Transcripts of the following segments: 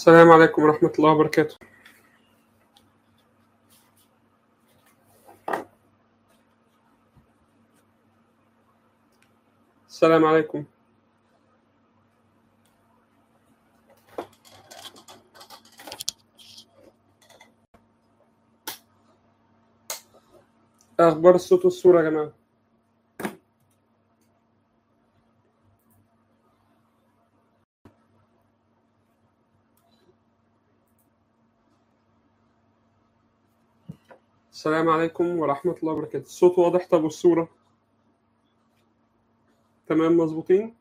السلام عليكم ورحمة الله وبركاته السلام عليكم أخبار الصوت والصورة يا جماعة السلام عليكم ورحمة الله وبركاته الصوت واضح طب والصورة تمام مظبوطين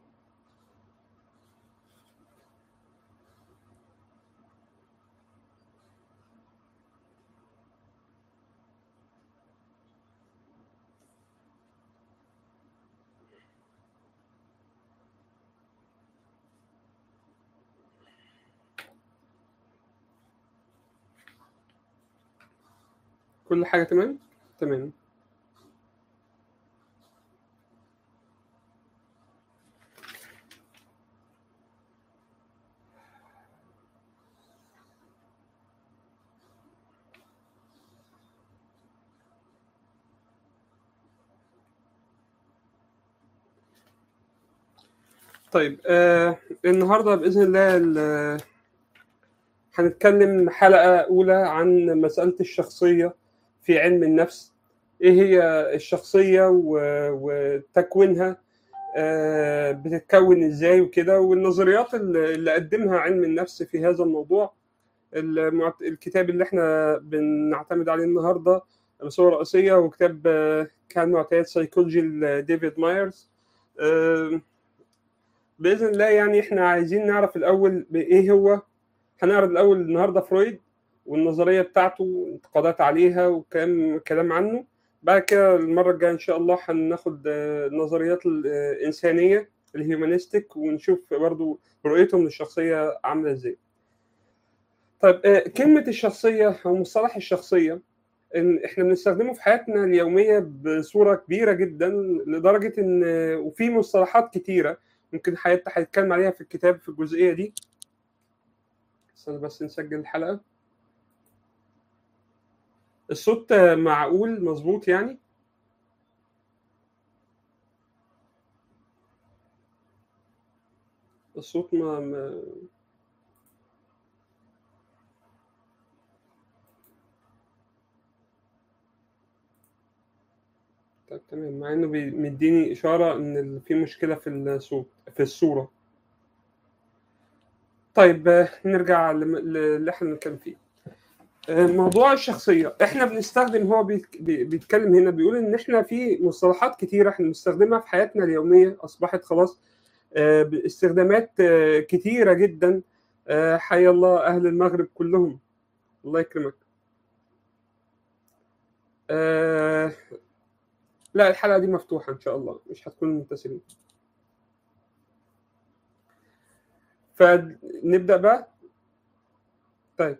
كل حاجة تمام تمام طيب آه النهارده بإذن الله ال- هنتكلم حلقة أولى عن مسألة الشخصية في علم النفس إيه هي الشخصية و- وتكوينها آه، بتتكون إزاي وكده والنظريات اللي اللي قدمها علم النفس في هذا الموضوع المعت- الكتاب اللي احنا بنعتمد عليه النهارده بصورة رئيسية هو كتاب آه، كان معتاد سيكولوجي لديفيد مايرز آه، بإذن الله يعني احنا عايزين نعرف الأول بإيه هو هنعرض الأول النهارده فرويد والنظرية بتاعته والانتقادات عليها وكلام كلام عنه بعد كده المرة الجاية إن شاء الله هناخد آه، النظريات الإنسانية الهيومانيستيك ونشوف برضو رؤيتهم للشخصية عاملة إزاي. طيب آه، كلمة الشخصية أو مصطلح الشخصية إن إحنا بنستخدمه في حياتنا اليومية بصورة كبيرة جدا لدرجة إن وفي مصطلحات كتيرة ممكن حياتنا هيتكلم عليها في الكتاب في الجزئية دي. استنى بس نسجل الحلقة. الصوت آه، معقول مظبوط يعني؟ الصوت ما, ما طيب تمام مع انه بي- مديني اشاره ان ال- في مشكله في الصوت في الصوره طيب آه، نرجع لم- للي احنا بنتكلم فيه آه، موضوع الشخصيه احنا بنستخدم هو بيت- بي- بيتكلم هنا بيقول ان احنا في مصطلحات كتيره احنا بنستخدمها في حياتنا اليوميه اصبحت خلاص آه، باستخدامات آه، كتيره جدا آه، حي الله اهل المغرب كلهم الله يكرمك آه، لا الحلقه دي مفتوحه ان شاء الله مش هتكون منتسبين فنبدا بقى طيب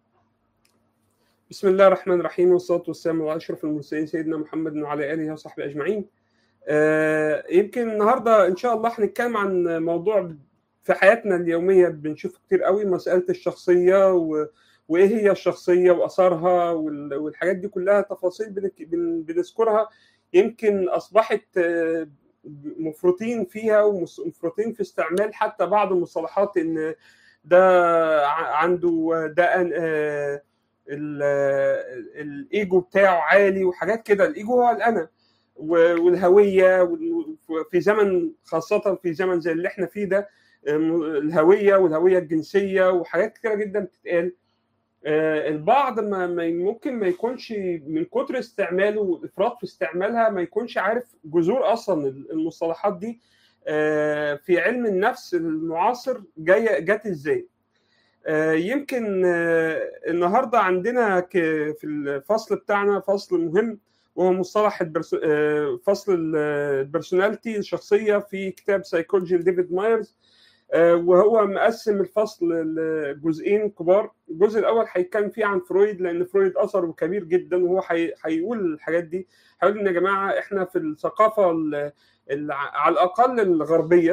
بسم الله الرحمن الرحيم والصلاة والسلام على أشرف المرسلين سيدنا محمد وعلى آله وصحبه أجمعين. آه، يمكن النهارده إن شاء الله هنتكلم عن موضوع في حياتنا اليومية بنشوفه كتير قوي مسألة الشخصية و... وإيه هي الشخصية وأثرها وال... والحاجات دي كلها تفاصيل بنك... بن... بنذكرها يمكن أصبحت آه، مفرطين فيها ومفرطين في استعمال حتى بعض المصطلحات إن ده ع- عنده ده أن- آه، ال- الايجو بتاعه عالي وحاجات كده الايجو هو الانا و- والهويه وال- في زمن خاصه في زمن زي اللي احنا فيه ده أم، الهويه والهويه الجنسيه وحاجات كتيره جدا بتتقال آه، البعض ما ما- ممكن ما يكونش من كتر استعماله والافراط في استعمالها ما يكونش عارف جذور اصلا المصطلحات دي آه، في علم النفس المعاصر جايه جت ازاي آه، يمكن آه، النهارده عندنا ك- في الفصل بتاعنا فصل مهم وهو مصطلح البرسو... آه، فصل ال- البرسوناليتي الشخصيه في كتاب سايكولوجي لديفيد مايرز آه، وهو مقسم الفصل لجزئين كبار الجزء الاول هيتكلم فيه عن فرويد لان فرويد اثره كبير جدا وهو هي- هيقول الحاجات دي هيقول ان يا جماعه احنا في الثقافه ال- ال- على الاقل الغربيه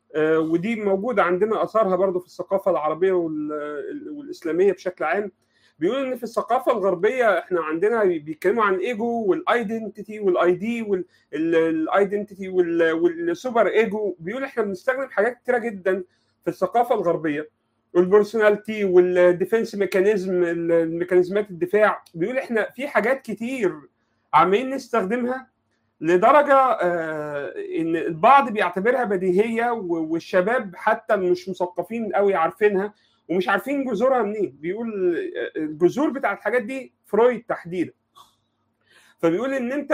ودي موجوده عندنا اثارها برضو في الثقافه العربيه والاسلاميه بشكل عام بيقول ان في الثقافه الغربيه احنا عندنا بيتكلموا عن الايجو والايدنتيتي والاي دي والايدنتيتي والسوبر ايجو بيقول احنا بنستخدم حاجات كتيره جدا في الثقافه الغربيه والبرسوناليتي والديفنس ميكانيزم الميكانيزمات الدفاع بيقول احنا في حاجات كتير عمالين نستخدمها لدرجه ان البعض بيعتبرها بديهيه والشباب حتى مش مثقفين قوي عارفينها ومش عارفين جذورها منين بيقول الجذور بتاع الحاجات دي فرويد تحديدا فبيقول ان انت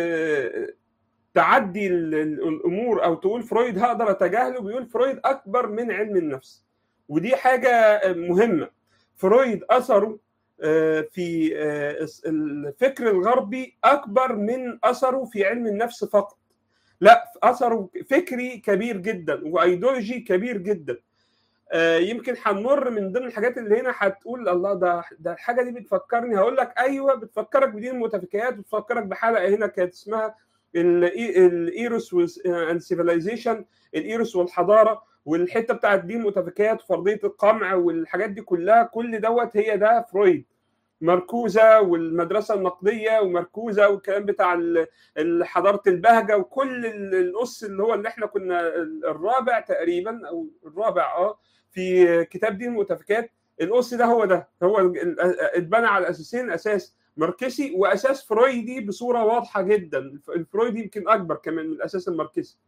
تعدي الامور او تقول فرويد هقدر اتجاهله بيقول فرويد اكبر من علم النفس ودي حاجه مهمه فرويد اثره في الفكر الغربي اكبر من اثره في علم النفس فقط لا اثره فكري كبير جدا وايديولوجي كبير جدا يمكن هنمر من ضمن الحاجات اللي هنا هتقول الله ده ده الحاجه دي بتفكرني هقول لك ايوه بتفكرك بدين المتفكيات بتفكرك بحلقه هنا كانت اسمها الايروس اند سيفيلايزيشن الايروس والحضاره والحته بتاعت دين المتفكيات وفرضيه القمع والحاجات دي كلها كل دوت هي ده فرويد مركوزه والمدرسه النقديه ومركوزه والكلام بتاع حضاره البهجه وكل القص اللي هو اللي احنا كنا الرابع تقريبا او الرابع اه في كتاب دين المتفكات القص ده هو ده هو اتبنى على اساسين اساس ماركسي واساس فرويدي بصوره واضحه جدا الفرويدي يمكن اكبر كمان من الاساس الماركسي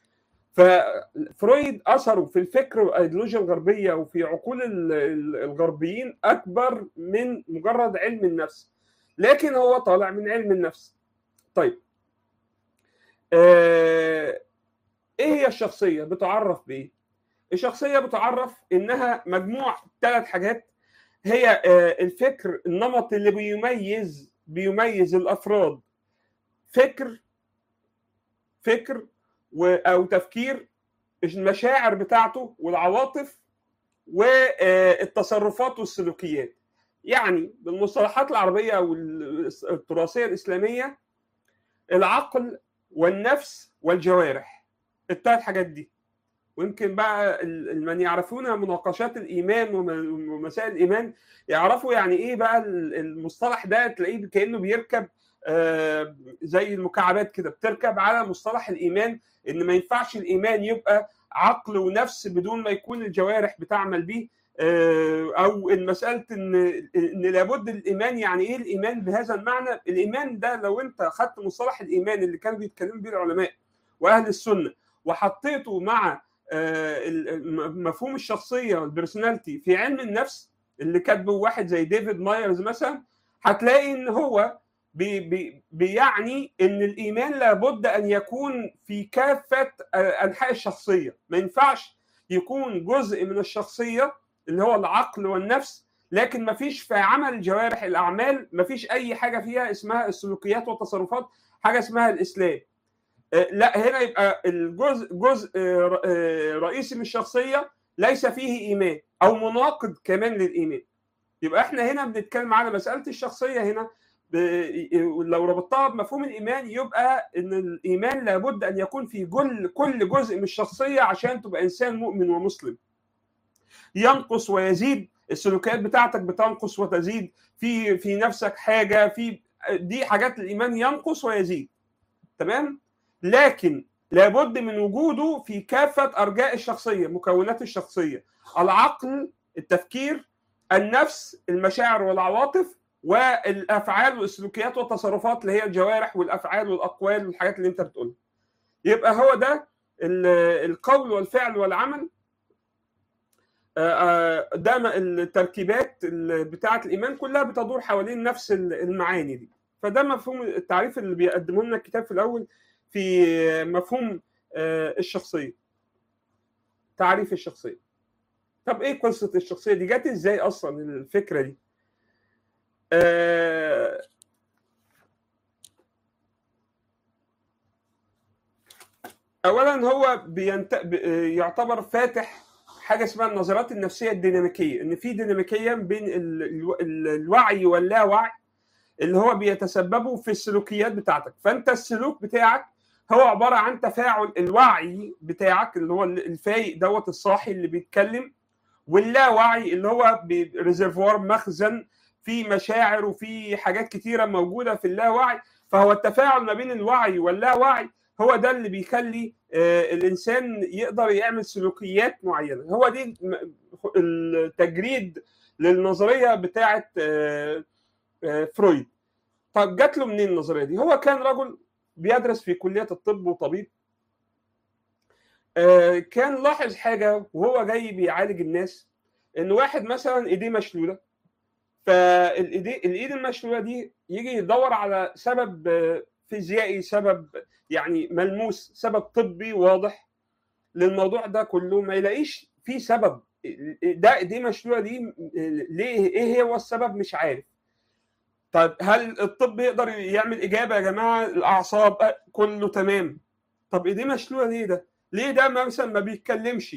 ففرويد اثره في الفكر والايديولوجيا الغربيه وفي عقول الغربيين اكبر من مجرد علم النفس لكن هو طالع من علم النفس طيب آه ايه هي الشخصيه بتعرف بايه الشخصيه بتعرف انها مجموع ثلاث حاجات هي آه الفكر النمط اللي بيميز بيميز الافراد فكر فكر او تفكير المشاعر بتاعته والعواطف والتصرفات والسلوكيات يعني بالمصطلحات العربيه او التراثيه الاسلاميه العقل والنفس والجوارح الثلاث حاجات دي ويمكن بقى من يعرفون مناقشات الايمان ومسائل الايمان يعرفوا يعني ايه بقى المصطلح ده تلاقيه كانه بيركب آه زي المكعبات كده بتركب على مصطلح الايمان ان ما ينفعش الايمان يبقى عقل ونفس بدون ما يكون الجوارح بتعمل بيه آه او المساله ان ان لابد الايمان يعني ايه الايمان بهذا المعنى الايمان ده لو انت خدت مصطلح الايمان اللي كانوا بيتكلموا بيه العلماء واهل السنه وحطيته مع آه مفهوم الشخصيه والبرسوناليتي في علم النفس اللي كاتبه واحد زي ديفيد مايرز مثلا هتلاقي ان هو بي بي بيعني ان الايمان لابد ان يكون في كافه انحاء الشخصيه ما ينفعش يكون جزء من الشخصيه اللي هو العقل والنفس لكن ما فيش في عمل الجوارح الاعمال ما فيش اي حاجه فيها اسمها السلوكيات والتصرفات حاجه اسمها الاسلام لا هنا يبقى الجزء جزء رئيسي من الشخصيه ليس فيه ايمان او مناقض كمان للايمان يبقى احنا هنا بنتكلم على مساله الشخصيه هنا لو ربطتها بمفهوم الايمان يبقى ان الايمان لابد ان يكون في كل كل جزء من الشخصيه عشان تبقى انسان مؤمن ومسلم ينقص ويزيد السلوكيات بتاعتك بتنقص وتزيد في في نفسك حاجه في دي حاجات الايمان ينقص ويزيد تمام لكن لابد من وجوده في كافه ارجاء الشخصيه مكونات الشخصيه العقل التفكير النفس المشاعر والعواطف والافعال والسلوكيات والتصرفات اللي هي الجوارح والافعال والاقوال والحاجات اللي انت بتقولها يبقى هو ده القول والفعل والعمل ده التركيبات بتاعه الايمان كلها بتدور حوالين نفس المعاني دي فده مفهوم التعريف اللي بيقدمه لنا الكتاب في الاول في مفهوم الشخصيه تعريف الشخصيه طب ايه قصه الشخصيه دي جت ازاي اصلا الفكره دي آه اولا هو بينت... يعتبر فاتح حاجه اسمها النظريات النفسيه الديناميكيه ان في ديناميكيه بين ال... الوعي واللاوعي اللي هو بيتسببوا في السلوكيات بتاعتك فانت السلوك بتاعك هو عباره عن تفاعل الوعي بتاعك اللي هو الفايق دوت الصاحي اللي بيتكلم واللاوعي اللي هو ريزرفوار مخزن في مشاعر وفي حاجات كتيره موجوده في اللاوعي فهو التفاعل ما بين الوعي واللاوعي هو ده اللي بيخلي الانسان يقدر يعمل سلوكيات معينه هو دي التجريد للنظريه بتاعه فرويد طب جات له منين النظريه دي هو كان رجل بيدرس في كليه الطب وطبيب كان لاحظ حاجه وهو جاي بيعالج الناس ان واحد مثلا ايديه مشلوله فالايد الايد المشلوله دي يجي يدور على سبب فيزيائي سبب يعني ملموس سبب طبي واضح للموضوع ده كله ما يلاقيش في سبب ده دي مشلوله دي ليه ايه هو السبب مش عارف طب هل الطب يقدر يعمل اجابه يا جماعه الاعصاب كله تمام طب ايديه مشلوله ليه ده ليه ده مثلا ما بيتكلمش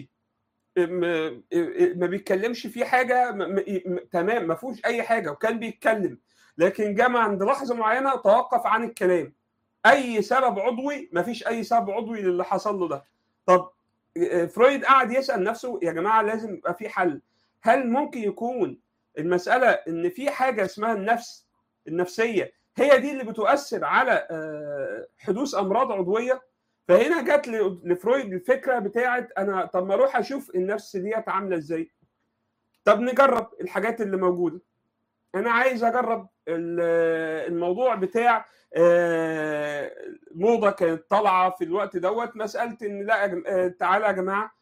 ما بيتكلمش في حاجه تمام ما فيهوش اي حاجه وكان بيتكلم لكن جه عند لحظه معينه توقف عن الكلام اي سبب عضوي ما فيش اي سبب عضوي للي حصل له ده طب فرويد قعد يسال نفسه يا جماعه لازم يبقى في حل هل ممكن يكون المساله ان في حاجه اسمها النفس النفسيه هي دي اللي بتؤثر على حدوث امراض عضويه فهنا جت لفرويد الفكره بتاعت انا طب ما اروح اشوف النفس ديت عامله ازاي طب نجرب الحاجات اللي موجوده انا عايز اجرب الموضوع بتاع موضه كانت طالعه في الوقت دوت مساله ان لا تعالى يا جماعه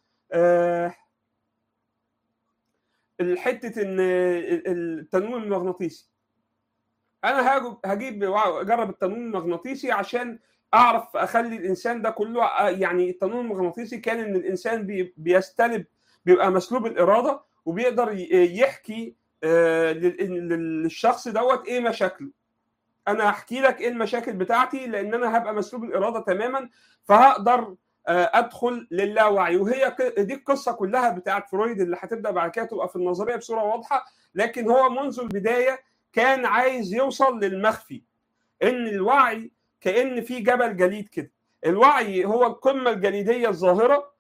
الحته ان التنويم المغناطيسي انا هجيب اجرب التنويم المغناطيسي عشان اعرف اخلي الانسان ده كله يعني التنويم المغناطيسي كان ان الانسان بيستلب بيبقى مسلوب الاراده وبيقدر يحكي للشخص دوت ايه مشاكله انا هحكي لك ايه المشاكل بتاعتي لان انا هبقى مسلوب الاراده تماما فهقدر ادخل للاوعي وهي دي القصه كلها بتاعت فرويد اللي هتبدا بعد كده تبقى في النظريه بصوره واضحه لكن هو منذ البدايه كان عايز يوصل للمخفي ان الوعي كان في جبل جليد كده الوعي هو القمه الجليديه الظاهره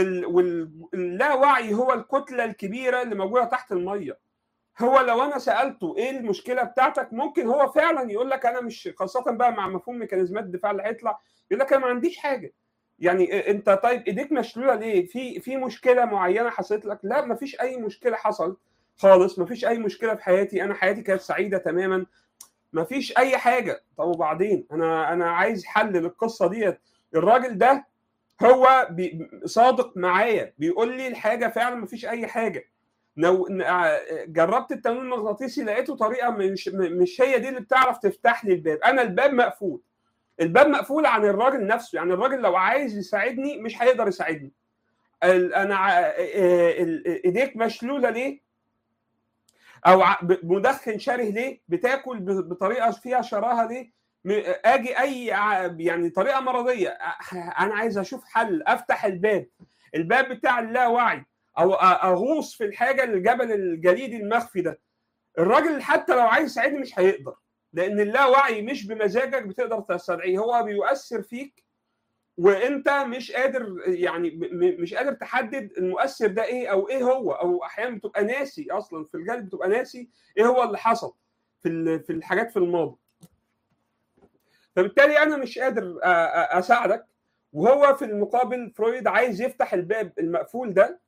واللاوعي هو الكتله الكبيره اللي موجوده تحت الميه هو لو انا سالته ايه المشكله بتاعتك ممكن هو فعلا يقول لك انا مش خاصه بقى مع مفهوم ميكانيزمات الدفاع اللي هيطلع يقول لك انا ما عنديش حاجه يعني انت طيب ايديك مشلوله ليه في في مشكله معينه حصلت لك لا ما فيش اي مشكله حصل خالص ما فيش اي مشكله في حياتي انا حياتي كانت سعيده تماما ما فيش اي حاجه طب وبعدين انا انا عايز حل للقصه ديت الراجل ده هو صادق معايا بيقول لي الحاجه فعلا ما فيش اي حاجه لو جربت التنويم المغناطيسي لقيته طريقه مش مش هي دي اللي بتعرف تفتح لي الباب انا الباب مقفول الباب مقفول عن الراجل نفسه يعني الراجل لو عايز يساعدني مش هيقدر يساعدني انا ايديك مشلوله ليه او مدخن شره ليه بتاكل بطريقه فيها شراهه ليه اجي اي يعني طريقه مرضيه انا عايز اشوف حل افتح الباب الباب بتاع اللاوعي او اغوص في الحاجه الجبل الجليدي المخفي ده الراجل حتى لو عايز يساعدني مش هيقدر لان اللاوعي مش بمزاجك بتقدر تستدعيه هو بيؤثر فيك وانت مش قادر يعني مش قادر تحدد المؤثر ده ايه او ايه هو او احيانا بتبقى ناسي اصلا في الجلد بتبقى ناسي ايه هو اللي حصل في في الحاجات في الماضي فبالتالي انا مش قادر اساعدك وهو في المقابل فرويد عايز يفتح الباب المقفول ده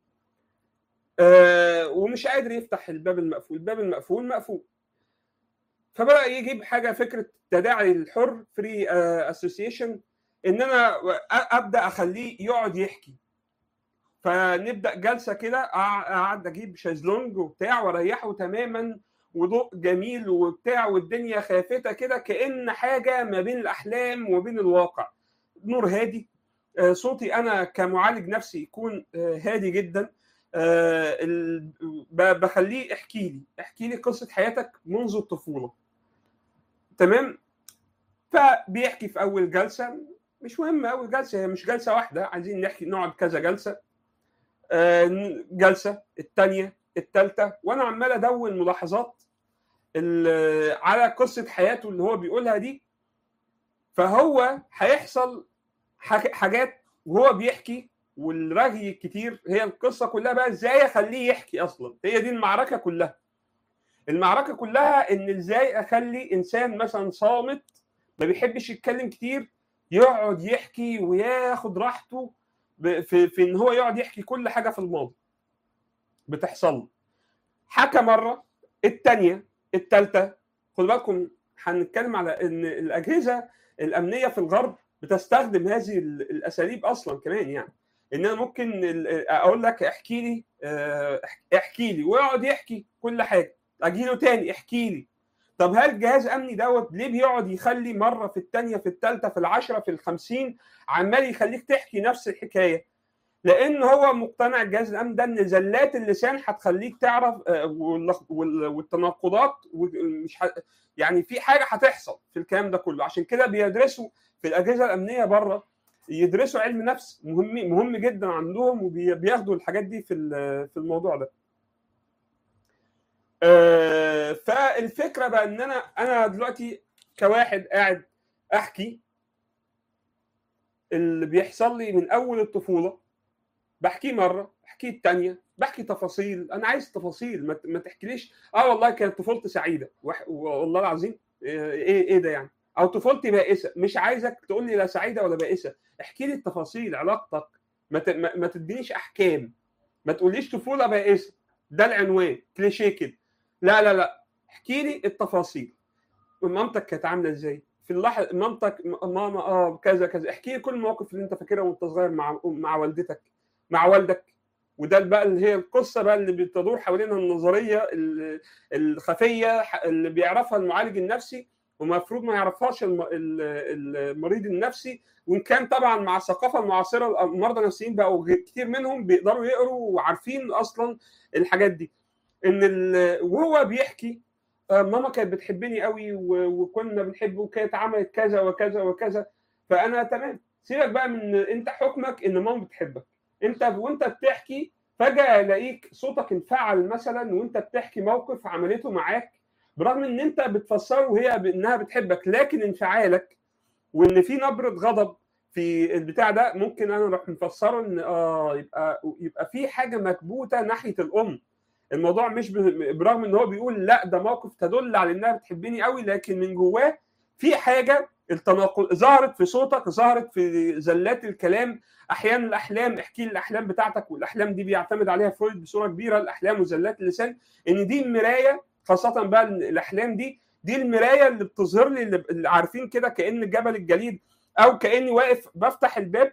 ومش قادر يفتح الباب المقفول الباب المقفول مقفول فبدا يجيب حاجه فكره تداعي الحر فري اسوسيشن ان انا ابدا اخليه يقعد يحكي فنبدا جلسه كده اقعد اجيب شازلونج وبتاع واريحه تماما وضوء جميل وبتاع والدنيا خافته كده كان حاجه ما بين الاحلام وبين الواقع نور هادي صوتي انا كمعالج نفسي يكون هادي جدا بخليه احكي لي احكي لي قصه حياتك منذ الطفوله تمام فبيحكي في اول جلسه مش مهم اول جلسه هي مش جلسه واحده عايزين نحكي نقعد كذا جلسه جلسه الثانيه الثالثه وانا عمال ادون ملاحظات على قصه حياته اللي هو بيقولها دي فهو هيحصل حاجات وهو بيحكي والرغي الكتير هي القصه كلها بقى ازاي اخليه يحكي اصلا هي دي المعركه كلها المعركه كلها ان ازاي اخلي انسان مثلا صامت ما بيحبش يتكلم كتير يقعد يحكي وياخد راحته في, في ان هو يقعد يحكي كل حاجه في الماضي بتحصل له حكى مره الثانيه الثالثه خدوا بالكم هنتكلم على ان الاجهزه الامنيه في الغرب بتستخدم هذه الاساليب اصلا كمان يعني ان انا ممكن اقول لك احكي لي احكي لي ويقعد يحكي كل حاجه اجي له تاني احكي لي طب هل الجهاز امني دوت ليه بيقعد يخلي مره في الثانيه في الثالثه في العشره في الخمسين عمال يخليك تحكي نفس الحكايه لان هو مقتنع الجهاز الامني ده ان زلات اللسان هتخليك تعرف والتناقضات مش يعني في حاجه هتحصل في الكلام ده كله عشان كده بيدرسوا في الاجهزه الامنيه بره يدرسوا علم نفس مهم مهم جدا عندهم وبياخدوا الحاجات دي في في الموضوع ده فالفكره بقى ان انا انا دلوقتي كواحد قاعد احكي اللي بيحصل لي من اول الطفوله بحكيه مره بحكيه الثانيه بحكي تفاصيل انا عايز تفاصيل ما تحكيليش اه والله كانت طفولتي سعيده والله العظيم ايه ايه ده يعني او طفولتي بائسه مش عايزك تقول لي لا سعيده ولا بائسه احكي لي التفاصيل علاقتك ما, ت... ما تدينيش احكام ما تقوليش طفوله بائسه ده العنوان كليشيه كده لا لا لا احكي لي التفاصيل مامتك كانت عامله ازاي في اللحظه مامتك ماما اه كذا كذا احكي لي كل المواقف اللي انت فاكرها وانت صغير مع مع والدتك مع والدك وده بقى اللي هي القصه بقى اللي بتدور حوالين النظريه الخفيه اللي بيعرفها المعالج النفسي ومفروض ما يعرفهاش المريض النفسي وان كان طبعا مع الثقافه المعاصره المرضى النفسيين بقوا كتير منهم بيقدروا يقروا وعارفين اصلا الحاجات دي ان وهو بيحكي ماما كانت بتحبني قوي وكنا بنحبه وكانت عملت كذا وكذا وكذا فانا تمام سيبك بقى من انت حكمك ان ماما بتحبك انت وانت بتحكي فجاه الاقيك صوتك انفعل مثلا وانت بتحكي موقف عملته معاك برغم ان انت بتفسره وهي بانها بتحبك لكن انفعالك وان في نبره غضب في البتاع ده ممكن انا اروح مفسره ان اه يبقى يبقى في حاجه مكبوته ناحيه الام الموضوع مش برغم ان هو بيقول لا ده موقف تدل على انها بتحبني قوي لكن من جواه في حاجه التناقض ظهرت في صوتك ظهرت في زلات الكلام احيانا الاحلام احكي لي الاحلام بتاعتك والاحلام دي بيعتمد عليها فرويد بصوره كبيره الاحلام وزلات اللسان ان دي المرايه خاصه بقى الاحلام دي دي المرايه اللي بتظهر لي اللي عارفين كده كان جبل الجليد او كاني واقف بفتح الباب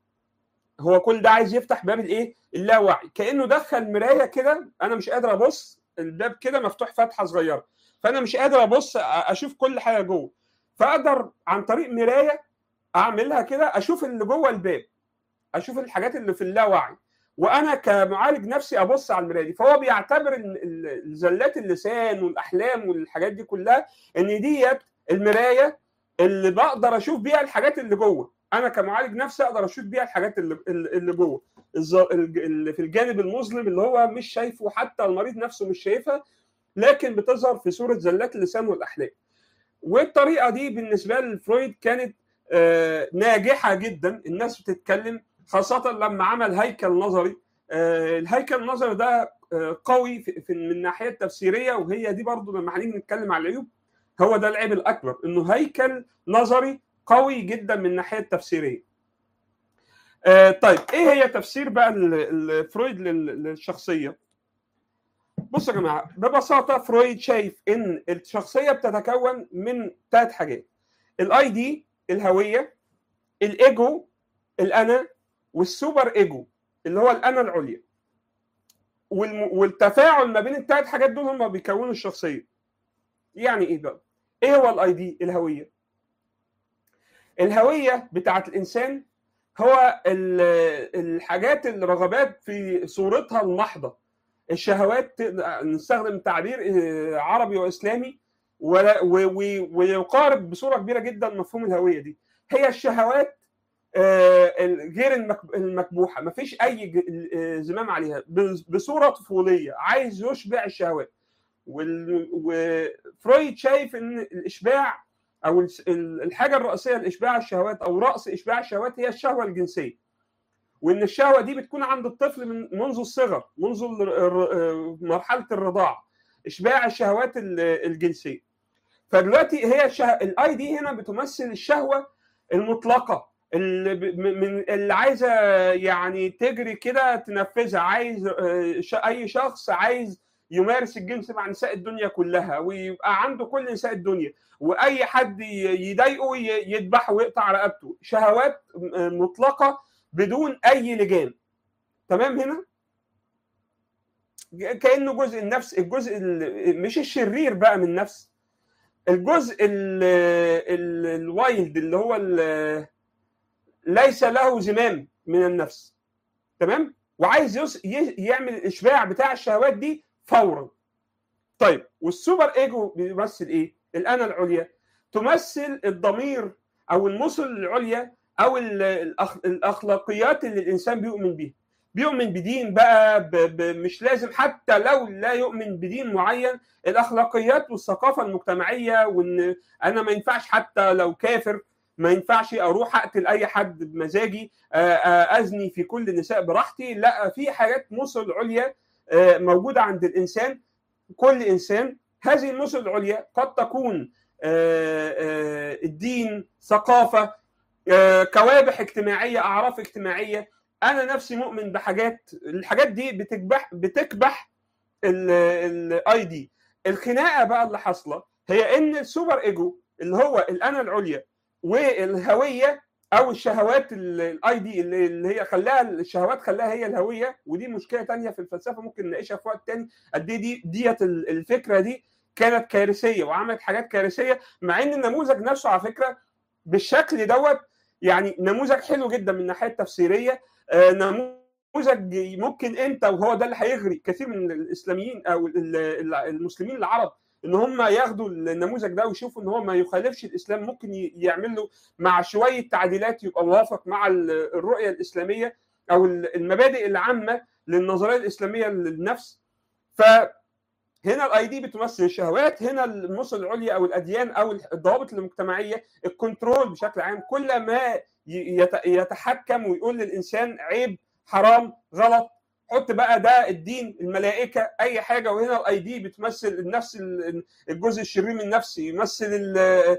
هو كل ده عايز يفتح باب الايه اللاوعي كانه دخل مرايه كده انا مش قادر ابص الباب كده مفتوح فتحه صغيره فانا مش قادر ابص اشوف كل حاجه جوه فاقدر عن طريق مرايه اعملها كده اشوف اللي جوه الباب اشوف الحاجات اللي في اللاوعي وانا كمعالج نفسي ابص على المرايه دي فهو بيعتبر ان زلات اللسان والاحلام والحاجات دي كلها ان ديت المرايه اللي بقدر اشوف بيها الحاجات اللي جوه انا كمعالج نفسي اقدر اشوف بيها الحاجات اللي اللي جوه اللي في الجانب المظلم اللي هو مش شايفه حتى المريض نفسه مش شايفها لكن بتظهر في صوره زلات اللسان والاحلام والطريقه دي بالنسبه لفرويد كانت ناجحه جدا الناس بتتكلم خاصه لما عمل هيكل نظري الهيكل النظري ده قوي في من الناحيه التفسيريه وهي دي برضو لما هنيجي نتكلم على العيوب هو ده العيب الاكبر انه هيكل نظري قوي جدا من الناحيه التفسيريه طيب ايه هي تفسير بقى فرويد للشخصيه بصوا يا جماعه ببساطه فرويد شايف ان الشخصيه بتتكون من ثلاث حاجات الاي دي الهويه الايجو الانا والسوبر ايجو اللي هو الانا العليا والتفاعل ما بين الثلاث حاجات دول هم بيكونوا الشخصيه يعني ايه بقى ايه هو الاي دي الهويه الهويه بتاعت الانسان هو الحاجات الرغبات في صورتها المحضه الشهوات نستخدم تعبير عربي واسلامي ويقارب بصوره كبيره جدا مفهوم الهويه دي هي الشهوات غير المكبوحه ما فيش اي زمام عليها بصوره طفوليه عايز يشبع الشهوات وفرويد شايف ان الاشباع او الحاجه الرئيسيه لاشباع الشهوات او راس اشباع الشهوات هي الشهوه الجنسيه وان الشهوه دي بتكون عند الطفل من منذ الصغر منذ مرحله الرضاعه اشباع الشهوات الجنسيه فدلوقتي هي الشه... الاي دي هنا بتمثل الشهوه المطلقه اللي ب... من اللي عايزه يعني تجري كده تنفذها عايز اي شخص عايز يمارس الجنس مع نساء الدنيا كلها ويبقى عنده كل نساء الدنيا واي حد يضايقه يذبحه ويقطع رقبته شهوات مطلقه بدون اي لجام تمام هنا كانه جزء النفس الجزء مش الشرير بقى من النفس الجزء الوايلد اللي هو ليس له زمام من النفس تمام وعايز يعمل الاشباع بتاع الشهوات دي فورا طيب والسوبر ايجو بيمثل ايه الانا العليا تمثل الضمير او المثل العليا او الاخلاقيات اللي الانسان بيؤمن بيها بيؤمن بدين بقى ب... ب... مش لازم حتى لو لا يؤمن بدين معين الاخلاقيات والثقافه المجتمعيه وان انا ما ينفعش حتى لو كافر ما ينفعش اروح اقتل اي حد بمزاجي ازني في كل النساء براحتي لا في حاجات مثل عليا موجوده عند الانسان كل انسان هذه المثل العليا قد تكون الدين ثقافه كوابح اجتماعيه اعراف اجتماعيه انا نفسي مؤمن بحاجات الحاجات دي بتكبح بتكبح الاي دي الخناقه بقى اللي حاصله هي ان السوبر ايجو اللي هو الانا العليا والهويه او الشهوات الاي دي اللي هي خلاها الشهوات خلاها هي الهويه ودي مشكله تانية في الفلسفه ممكن نناقشها في وقت تاني قد ايه دي ديت الفكره دي كانت كارثيه وعملت حاجات كارثيه مع ان النموذج نفسه على فكره بالشكل دوت يعني نموذج حلو جدا من الناحيه التفسيريه نموذج ممكن انت وهو ده اللي هيغري كثير من الاسلاميين او المسلمين العرب ان هم ياخدوا النموذج ده ويشوفوا ان هو ما يخالفش الاسلام ممكن يعمل له مع شويه تعديلات يبقى موافق مع الرؤيه الاسلاميه او المبادئ العامه للنظريه الاسلاميه للنفس ف هنا الاي دي بتمثل الشهوات هنا المثل العليا او الاديان او الضوابط المجتمعيه الكنترول بشكل عام كل ما يتحكم ويقول للانسان عيب حرام غلط حط بقى ده الدين الملائكه اي حاجه وهنا الاي دي بتمثل النفس الجزء الشرير من النفس يمثل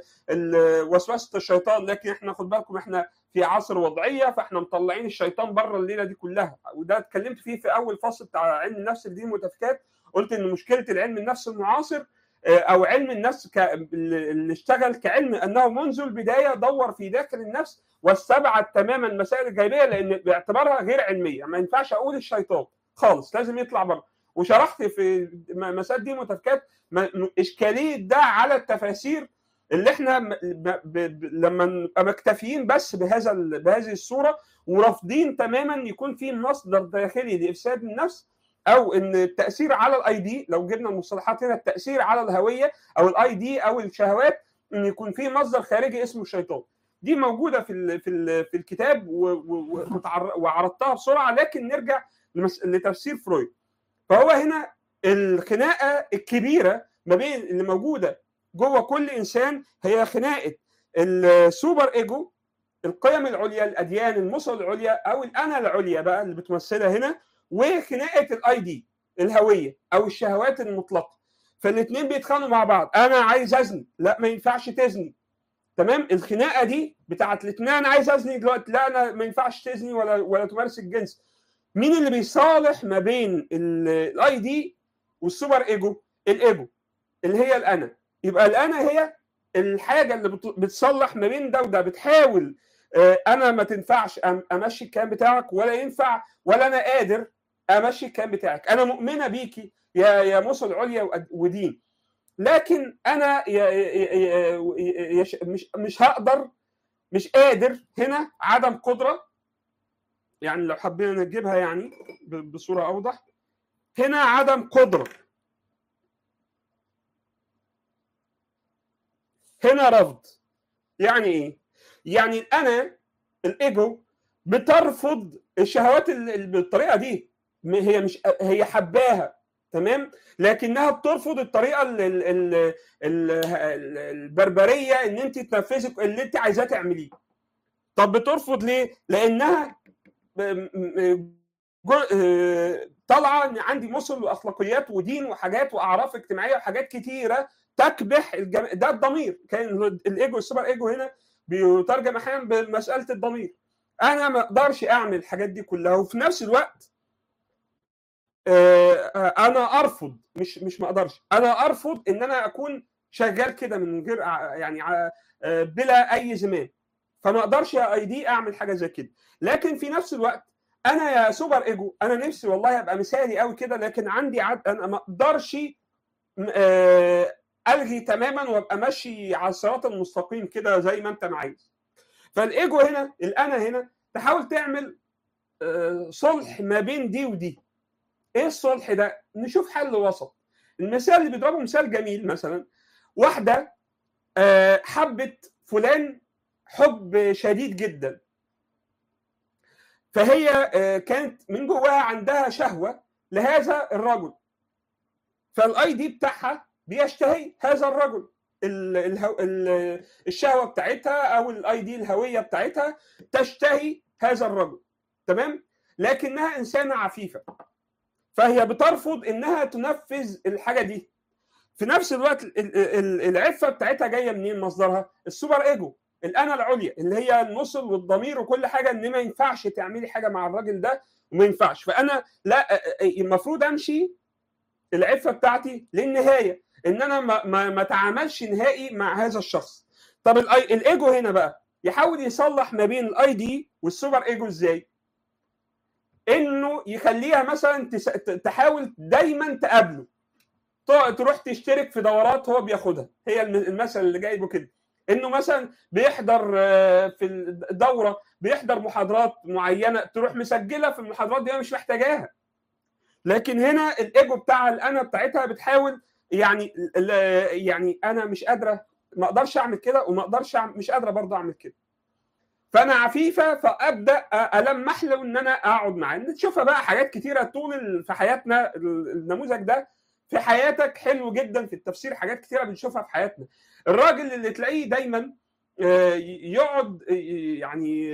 وسوسه الشيطان لكن احنا خد بالكم احنا في عصر وضعيه فاحنا مطلعين الشيطان بره الليله دي كلها وده اتكلمت فيه في اول فصل بتاع علم النفس في دي المتفكات قلت ان مشكله العلم النفس المعاصر او علم النفس ك... اللي اشتغل كعلم انه منذ البدايه دور في داخل النفس واستبعد تماما المسائل الجايبيه لان باعتبارها غير علميه ما ينفعش اقول الشيطان خالص لازم يطلع بره وشرحت في مسائل دي متفكات اشكاليه ده على التفاسير اللي احنا ب... ب... لما نبقى مكتفيين بس بهذا ال... بهذه الصوره ورافضين تماما يكون في مصدر داخلي لافساد النفس او ان التاثير على الاي دي لو جبنا المصطلحات هنا التاثير على الهويه او الاي دي او الشهوات ان يكون في مصدر خارجي اسمه الشيطان دي موجوده في ال في ال في الكتاب وعرضتها بسرعه لكن نرجع لتفسير فرويد فهو هنا الخناقه الكبيره ما بين اللي موجوده جوه كل انسان هي خناقه السوبر ايجو القيم العليا الاديان المثل العليا او الانا العليا بقى اللي بتمثلها هنا وخناقه الاي دي الهويه او الشهوات المطلقه فالاثنين بيتخانقوا مع بعض انا عايز ازني لا ما ينفعش تزني تمام الخناقه دي بتاعت الاثنين انا عايز ازني دلوقتي لا انا ما ينفعش تزني ولا ولا تمارس الجنس مين اللي بيصالح ما بين الاي دي والسوبر ايجو الايجو اللي هي الانا يبقى الانا هي الحاجه اللي بتصلح ما بين ده وده بتحاول انا ما تنفعش امشي الكلام بتاعك ولا ينفع ولا انا قادر امشي الكلام بتاعك انا مؤمنه بيكي يا يا مثل عليا ودين لكن انا يا يا يا مش مش هقدر مش قادر هنا عدم قدره يعني لو حبينا نجيبها يعني بصوره اوضح هنا عدم قدره هنا رفض يعني ايه يعني انا الايجو بترفض الشهوات بالطريقه دي هي مش هي حباها تمام لكنها بترفض الطريقه ال ال ال ال البربريه ان انت تنفذي اللي انت عايزاه تعمليه طب بترفض ليه لانها طالعه ان عندي مصل واخلاقيات ودين وحاجات واعراف اجتماعيه وحاجات كتيره تكبح الجم... ده الضمير كان الايجو السوبر ايجو هنا بيترجم احيانا بمساله الضمير انا ما اقدرش اعمل الحاجات دي كلها وفي نفس الوقت انا ارفض مش مش ما اقدرش انا ارفض ان انا اكون شغال كده من غير يعني بلا اي زمام فما اقدرش يا اي دي اعمل حاجه زي كده لكن في نفس الوقت انا يا سوبر ايجو انا نفسي والله ابقى مثالي قوي كده لكن عندي عد... انا ما اقدرش الغي تماما وابقى ماشي على الصراط المستقيم كده زي ما انت عايز فالايجو هنا الانا هنا تحاول تعمل صلح ما بين دي ودي ايه الصلح ده نشوف حل وسط المثال اللي بيضربه مثال جميل مثلا واحده حبت فلان حب شديد جدا فهي كانت من جواها عندها شهوه لهذا الرجل فالاي دي بتاعها بيشتهي هذا الرجل الشهوه بتاعتها او الاي دي الهويه بتاعتها تشتهي هذا الرجل تمام لكنها انسانه عفيفه فهي بترفض انها تنفذ الحاجه دي في نفس الوقت العفه بتاعتها جايه منين مصدرها السوبر ايجو الانا العليا اللي هي النصل والضمير وكل حاجه ان ما ينفعش تعملي حاجه مع الراجل ده وما ينفعش فانا لا المفروض امشي العفه بتاعتي للنهايه ان انا ما ما, ما اتعاملش نهائي مع هذا الشخص طب الايجو هنا بقى يحاول يصلح ما بين الاي دي والسوبر ايجو ازاي انه يخليها مثلا تحاول دايما تقابله تروح تشترك في دورات هو بياخدها هي المثل اللي جايبه كده انه مثلا بيحضر في الدوره بيحضر محاضرات معينه تروح مسجله في المحاضرات دي مش محتاجاها لكن هنا الايجو بتاع الانا بتاعتها بتحاول يعني يعني انا مش قادره ما اقدرش اعمل كده وما اقدرش أعمل مش قادره برضه اعمل كده فانا عفيفه فابدا المح له ان انا اقعد معاه نشوفها بقى حاجات كتيره طول في حياتنا النموذج ده في حياتك حلو جدا في التفسير حاجات كتيره بنشوفها في حياتنا الراجل اللي تلاقيه دايما يقعد يعني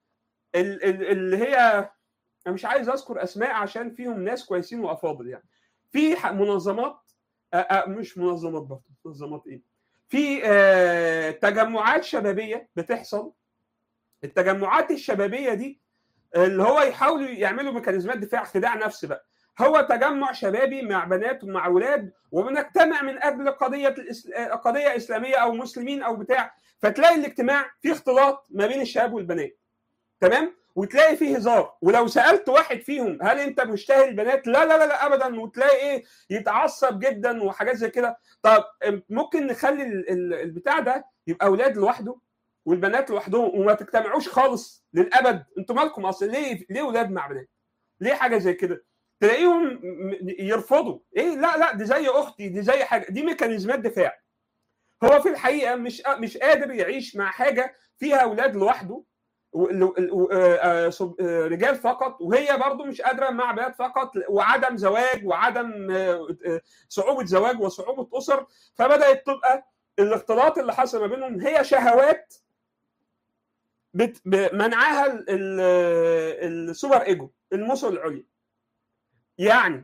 اللي هي انا مش عايز اذكر اسماء عشان فيهم ناس كويسين وافاضل يعني في منظمات مش منظمات برضه منظمات ايه في تجمعات شبابيه بتحصل التجمعات الشبابيه دي اللي هو يحاولوا يعملوا ميكانيزمات دفاع خداع نفس بقى هو تجمع شبابي مع بنات ومع اولاد وبنجتمع من اجل قضيه قضيه اسلاميه او مسلمين او بتاع فتلاقي الاجتماع فيه اختلاط ما بين الشباب والبنات تمام وتلاقي فيه هزار ولو سالت واحد فيهم هل انت مشتهي البنات لا لا لا, لا ابدا وتلاقي ايه يتعصب جدا وحاجات زي كده طب ممكن نخلي البتاع ده يبقى اولاد لوحده والبنات لوحدهم وما تجتمعوش خالص للابد انتوا مالكم اصل ليه ليه اولاد مع بنات ليه حاجه زي كده تلاقيهم يرفضوا ايه لا لا دي زي اختي دي زي حاجه دي ميكانيزمات دفاع هو في الحقيقه مش مش قادر يعيش مع حاجه فيها اولاد لوحده رجال فقط وهي برضو مش قادره مع بنات فقط وعدم زواج وعدم صعوبه زواج وصعوبه اسر فبدات تبقى الاختلاط اللي حصل ما بينهم هي شهوات منعها السوبر ايجو المثل العليا يعني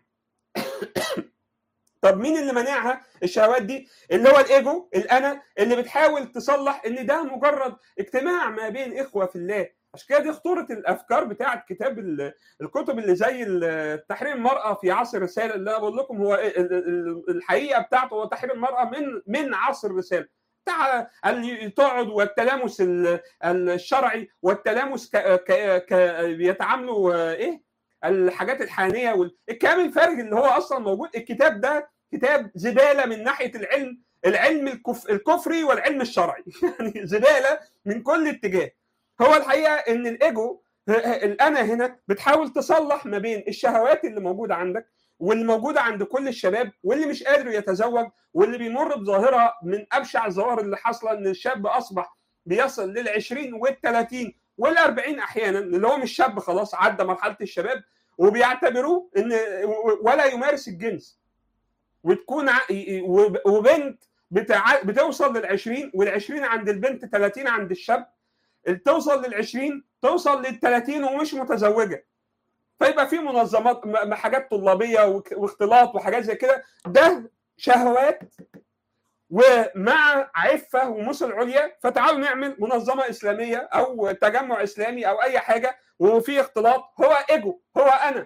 طب مين اللي منعها الشهوات دي اللي هو الايجو الانا اللي بتحاول تصلح ان ده مجرد اجتماع ما بين اخوه في الله عشان كده دي خطوره الافكار بتاعه كتاب الكتب اللي زي تحرير المراه في عصر الرساله اللي انا بقول لكم هو الحقيقه بتاعته هو تحرير المراه من من عصر الرساله بتاع تقعد والتلامس الشرعي والتلامس ك ك ك بيتعاملوا ايه الحاجات الحانيه والكلام الفارغ اللي هو اصلا موجود الكتاب ده كتاب زباله من ناحيه العلم العلم الكف... الكفري والعلم الشرعي يعني زباله من كل اتجاه هو الحقيقه ان الايجو الانا هنا بتحاول تصلح ما بين الشهوات اللي موجوده عندك واللي موجوده عند كل الشباب واللي مش قادر يتزوج واللي بيمر بظاهره من ابشع الظواهر اللي حاصله ان الشاب اصبح بيصل لل 20 وال 30 وال 40 احيانا اللي هو مش شاب خلاص عدى مرحله الشباب وبيعتبروه ان ولا يمارس الجنس وتكون وبنت بتاع بتوصل لل 20 وال 20 عند البنت 30 عند الشاب توصل لل 20 توصل لل 30 ومش متزوجه فيبقى في منظمات حاجات طلابيه واختلاط وحاجات زي كده ده شهوات ومع عفه ومثل عليا فتعالوا نعمل منظمه اسلاميه او تجمع اسلامي او اي حاجه وفي اختلاط هو ايجو هو انا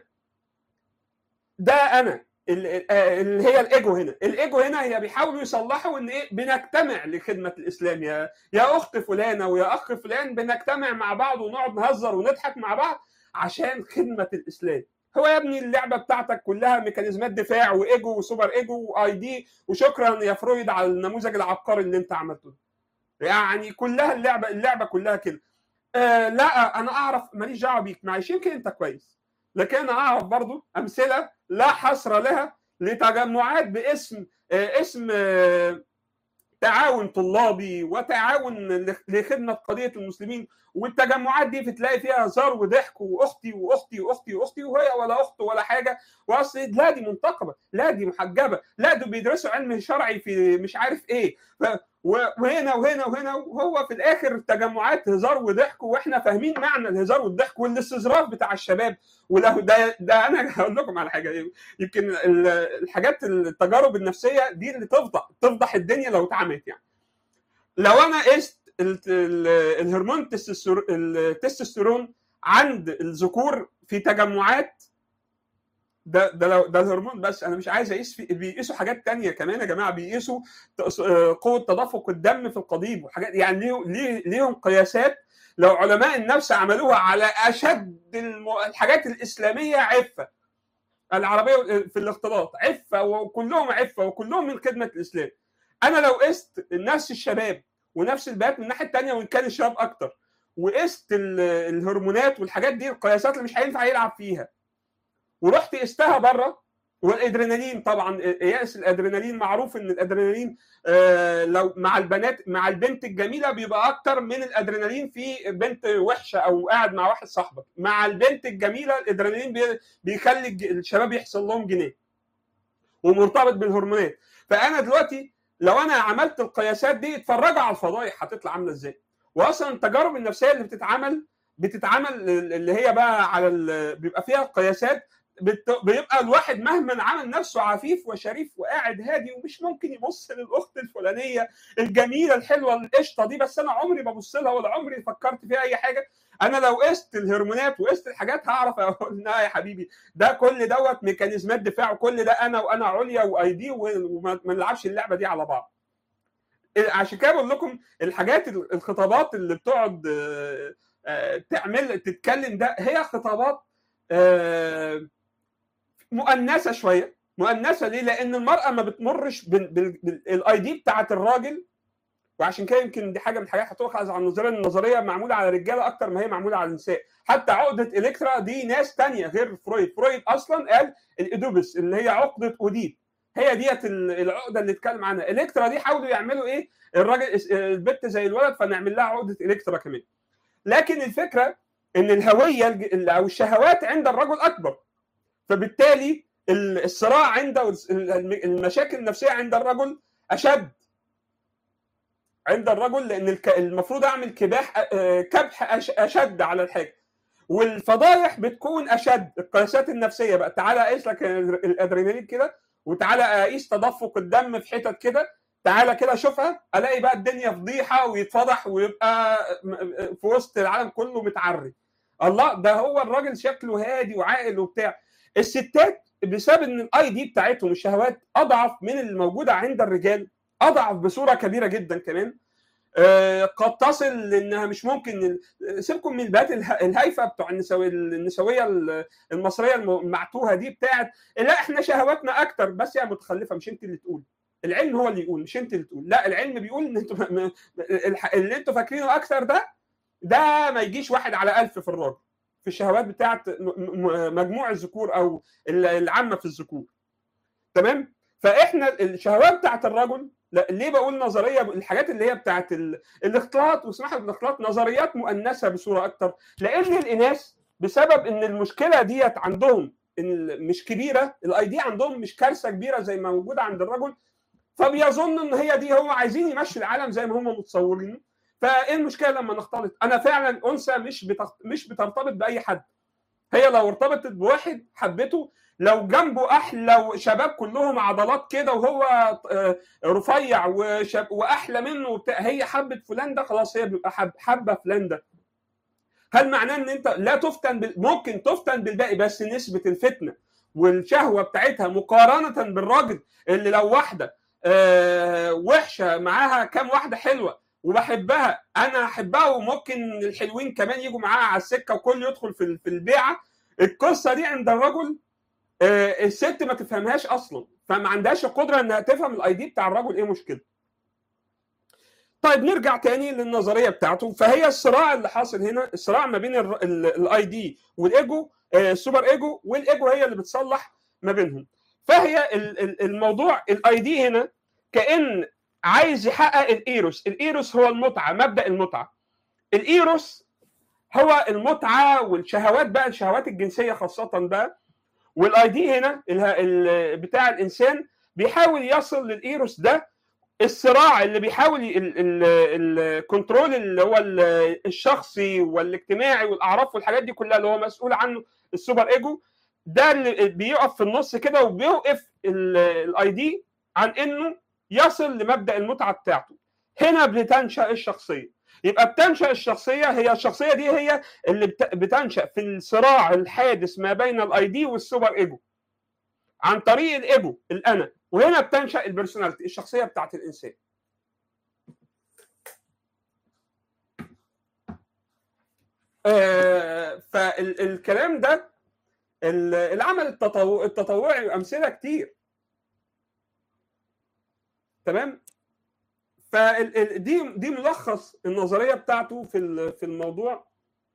ده انا اللي هي الايجو هنا الايجو هنا هي بيحاولوا يصلحوا ان ايه بنجتمع لخدمه الاسلام يا يا اخت فلانه ويا اخ فلان بنجتمع مع بعض ونقعد نهزر ونضحك مع بعض عشان خدمه الاسلام هو يا ابني اللعبه بتاعتك كلها ميكانيزمات دفاع وايجو وسوبر ايجو واي دي وشكرا يا فرويد على النموذج العبقري اللي انت عملته يعني كلها اللعبه اللعبه كلها كده آه لا انا اعرف ماليش دعوه بيك معلش يمكن انت كويس لكن انا اعرف برضو امثله لا حصر لها لتجمعات باسم آه اسم آه تعاون طلابي وتعاون لخدمه قضيه المسلمين والتجمعات دي بتلاقي فيها هزار وضحك واختي واختي واختي واختي وهي ولا اخت ولا حاجه واصل لا دي منتقبه لا دي محجبه لا دول بيدرسوا علم شرعي في مش عارف ايه وهنا وهنا وهنا وهو في الاخر تجمعات هزار وضحك واحنا فاهمين معنى الهزار والضحك والاستظراف بتاع الشباب وله ده ده انا هقول لكم على حاجه يمكن الحاجات التجارب النفسيه دي اللي تفضح تفضح الدنيا لو اتعملت يعني لو انا قست الهرمون التستوستيرون عند الذكور في تجمعات ده ده لو ده الهرمون بس انا مش عايز اقيس بيقيسوا حاجات تانية كمان يا جماعه بيقيسوا قوه تدفق الدم في القضيب وحاجات يعني ليه ليهم قياسات لو علماء النفس عملوها على اشد الحاجات الاسلاميه عفه العربيه في الاختلاط عفه وكلهم عفه وكلهم من خدمه الاسلام انا لو قست نفس الشباب ونفس البنات من الناحيه الثانيه وان كان الشباب اكتر وقست الهرمونات والحاجات دي القياسات اللي مش هينفع يلعب فيها ورحت قستها بره والادرينالين طبعا يأس الادرينالين معروف ان الادرينالين آه لو مع البنات مع البنت الجميله بيبقى اكتر من الادرينالين في بنت وحشه او قاعد مع واحد صاحبك مع البنت الجميله الادرينالين بيخلي الشباب يحصل لهم جنيه ومرتبط بالهرمونات فانا دلوقتي لو انا عملت القياسات دي اتفرجوا على الفضايح هتطلع عامله ازاي واصلا التجارب النفسيه اللي بتتعمل بتتعمل اللي هي بقى على بيبقى فيها قياسات بيبقى الواحد مهما عمل نفسه عفيف وشريف وقاعد هادي ومش ممكن يبص للاخت الفلانيه الجميله الحلوه القشطه دي بس انا عمري ما ببص لها ولا عمري فكرت فيها اي حاجه انا لو قست الهرمونات وقست الحاجات هعرف اقول لا يا حبيبي ده كل دوت ميكانيزمات دفاع وكل ده انا وانا عليا واي دي وما نلعبش اللعبه دي على بعض عشان كده بقول لكم الحاجات الخطابات اللي بتقعد تعمل تتكلم ده هي خطابات مؤنثه شويه مؤنثه ليه؟ لان المراه ما بتمرش بالاي دي بتاعت الراجل وعشان كده يمكن دي حاجه من الحاجات هتؤخذ عن النظريه النظريه معموله على الرجاله اكتر ما هي معموله على النساء حتى عقده الكترا دي ناس تانية غير فرويد فرويد اصلا قال الايدوبس اللي هي عقده اوديب هي ديت العقده اللي اتكلم عنها الكترا دي حاولوا يعملوا ايه الراجل البت زي الولد فنعمل لها عقده الكترا كمان لكن الفكره ان الهويه او الشهوات عند الرجل اكبر فبالتالي الصراع عند المشاكل النفسيه عند الرجل اشد عند الرجل لان المفروض اعمل كباح كبح اشد على الحاجه والفضايح بتكون اشد القياسات النفسيه بقى تعالى اقيس لك الادرينالين كده وتعالى اقيس تدفق الدم في حتت كده تعالى كده اشوفها الاقي بقى الدنيا فضيحه ويتفضح ويبقى في وسط العالم كله متعري الله ده هو الراجل شكله هادي وعاقل وبتاع الستات بسبب ان الاي دي بتاعتهم الشهوات اضعف من اللي موجوده عند الرجال اضعف بصوره كبيره جدا كمان آه قد تصل لانها مش ممكن سيبكم من البنات الهايفه بتوع النسويه النسويه المصريه المعتوهه دي بتاعت لا احنا شهواتنا اكتر بس يا متخلفه مش انت اللي تقول العلم هو اللي يقول مش انت اللي تقول لا العلم بيقول ان انتوا اللي انتوا فاكرينه اكتر ده ده ما يجيش واحد على ألف في الراجل في الشهوات بتاعت مجموع الذكور او العامه في الذكور تمام فاحنا الشهوات بتاعت الرجل لا ليه بقول نظريه الحاجات اللي هي بتاعت الاختلاط واسمح بالاختلاط نظريات مؤنثه بصوره اكتر لان الاناث بسبب ان المشكله ديت عندهم مش كبيره الاي دي عندهم مش كارثه كبيره زي ما موجوده عند الرجل فبيظن ان هي دي هو عايزين يمشي العالم زي ما هم متصورين فايه المشكله لما نختلط انا فعلا انثى مش بتخ... مش بترتبط باي حد هي لو ارتبطت بواحد حبته لو جنبه احلى شباب كلهم عضلات كده وهو رفيع وشاب واحلى منه وبتاع هي حبت فلان ده خلاص هي بيبقى حب حابه فلان ده هل معناه ان انت لا تفتن بال... ممكن تفتن بالباقي بس نسبه الفتنه والشهوه بتاعتها مقارنه بالراجل اللي لو واحده آه وحشه معاها كام واحده حلوه وبحبها انا احبها وممكن الحلوين كمان يجوا معاها على السكه وكل يدخل في في البيعه القصه دي عند الرجل آه الست ما تفهمهاش اصلا فما عندهاش القدره انها تفهم الاي دي بتاع الرجل ايه مشكلته طيب نرجع تاني للنظريه بتاعته فهي الصراع اللي حاصل هنا الصراع ما بين الاي دي والايجو السوبر ايجو والايجو هي اللي بتصلح ما بينهم فهي الموضوع الاي دي هنا كان عايز يحقق الايروس الايروس هو المتعه مبدا المتعه الايروس هو المتعه والشهوات بقى الشهوات الجنسيه خاصه بقى والاي دي هنا بتاع الانسان بيحاول يصل للايروس ده الصراع اللي بيحاول الكنترول اللي هو الشخصي والاجتماعي والاعراف والحاجات دي كلها اللي هو مسؤول عنه السوبر ايجو ده اللي بيقف في النص كده وبيوقف الاي دي عن انه يصل لمبدا المتعه بتاعته هنا بتنشا الشخصيه يبقى بتنشا الشخصيه هي الشخصيه دي هي اللي بتنشا في الصراع الحادث ما بين الاي دي والسوبر ايجو عن طريق الايجو الانا وهنا بتنشا البرسوناليتي الشخصيه بتاعت الانسان آه فالكلام ده العمل التطوعي التطوعي امثله كتير تمام فدي دي ملخص النظريه بتاعته في في الموضوع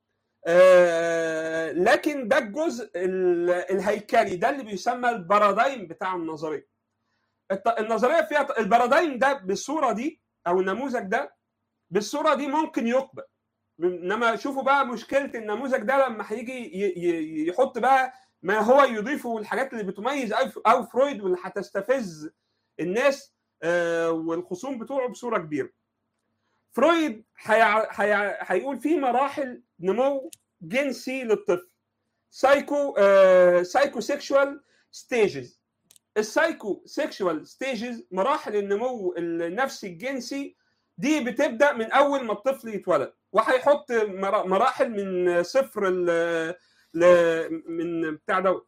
آه لكن ده الجزء الهيكلي ده اللي بيسمى البارادايم بتاع النظريه النظريه فيها البارادايم ده بالصوره دي او النموذج ده بالصوره دي ممكن يقبل انما شوفوا بقى مشكله النموذج ده لما هيجي يحط بقى ما هو يضيفه الحاجات اللي بتميز او فرويد واللي هتستفز الناس والخصوم بتوعه بصوره كبيره. فرويد هيقول في مراحل نمو جنسي للطفل. سايكو سايكو سيكشوال ستيجز. السايكو سيكشوال ستيجز مراحل النمو النفسي الجنسي دي بتبدا من اول ما الطفل يتولد وهيحط مراحل من صفر ل من بتاع دوت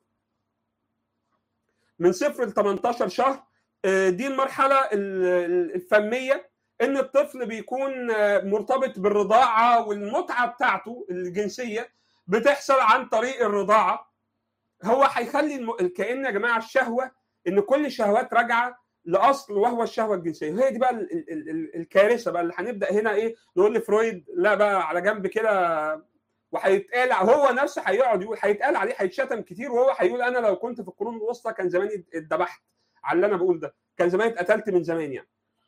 من صفر ل 18 شهر دي المرحله الفميه ان الطفل بيكون مرتبط بالرضاعه والمتعه بتاعته الجنسيه بتحصل عن طريق الرضاعه هو هيخلي الم... كان يا جماعه الشهوه ان كل الشهوات راجعه لاصل وهو الشهوه الجنسيه وهي دي بقى ال... ال... ال... الكارثه بقى اللي هنبدا هنا ايه نقول لفرويد لا بقى على جنب كده وهيتقال هو نفسه هيقعد يقول هيتقال عليه هيتشتم كتير وهو هيقول انا لو كنت في القرون الوسطى كان زماني اتذبحت على اللي انا بقول ده كان زماني اتقتلت من زمان يعني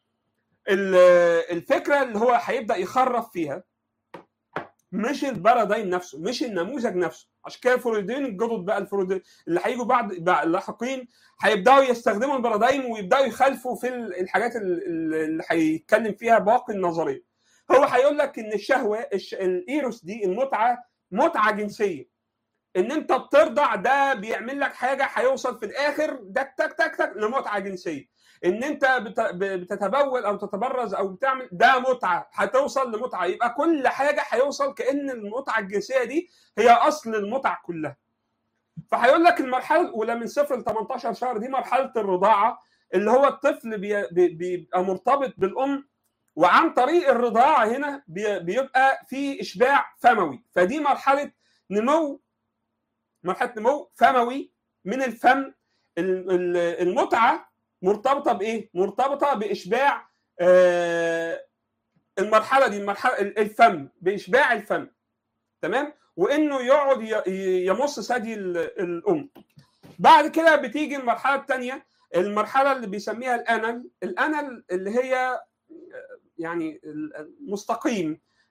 الفكره اللي هو هيبدا يخرف فيها مش البارادايم نفسه مش النموذج نفسه عشان كده الفرويدين الجدد بقى الفرويدين اللي هيجوا بعد اللاحقين هيبداوا يستخدموا البارادايم ويبداوا يخالفوا في الحاجات اللي هيتكلم فيها باقي النظريه هو هيقول لك ان الشهوه الايروس دي المتعه متعه جنسيه ان انت بترضع ده بيعمل لك حاجه هيوصل في الاخر دك تك تك تك لمتعه جنسيه ان انت بتتبول او تتبرز او بتعمل ده متعه هتوصل لمتعه يبقى كل حاجه هيوصل كان المتعه الجنسيه دي هي اصل المتعه كلها فهيقول لك المرحله الاولى من صفر ل 18 شهر دي مرحله الرضاعه اللي هو الطفل بيبقى مرتبط بالام وعن طريق الرضاعه هنا بيبقى في اشباع فموي فدي مرحله نمو مرحله نمو فموي من الفم المتعه مرتبطه بايه؟ مرتبطه باشباع آه المرحله دي المرحله الفم باشباع الفم تمام؟ وانه يقعد يمص ثدي الام. بعد كده بتيجي المرحله الثانيه المرحله اللي بيسميها الانل، الانل اللي هي يعني مستقيم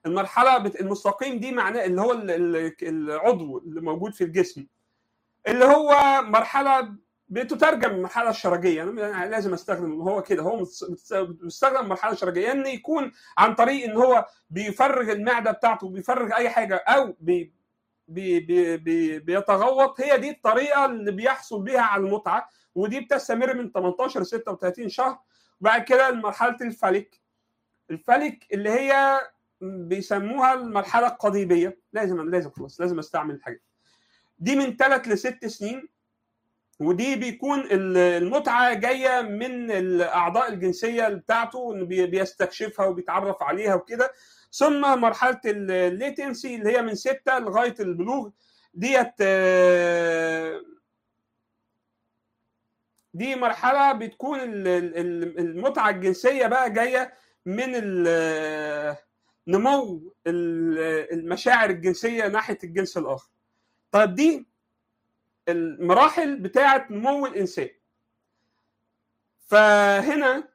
المرحله بت... المستقيم دي معناه اللي هو ال- ال- العضو اللي موجود في الجسم اللي هو مرحله بتترجم المرحله الشرجيه انا لازم استخدم هو كده هو متس- متس- بيستخدم المرحله الشرجيه ان يكون عن طريق ان هو بيفرغ المعده بتاعته بيفرغ اي حاجه او بي بي بي بي بيتغوط هي دي الطريقه اللي بيحصل بيها على المتعه ودي بتستمر من 18 ل 36 شهر وبعد كده مرحله الفلك الفلك اللي هي بيسموها المرحله القضيبيه لازم لازم خلاص لازم استعمل الحاجات دي من ثلاث لست سنين ودي بيكون ال- المتعه جايه من الاعضاء الجنسيه بتاعته انه بي- بيستكشفها وبيتعرف عليها وكده ثم مرحله الليتنسي اللي هي من ستة لغايه البلوغ ديت آه، دي مرحله بتكون ال- ال- المتعه الجنسيه بقى جايه من ال- نمو ال- المشاعر الجنسيه ناحيه الجنس الاخر طيب دي المراحل بتاعه نمو الانسان فهنا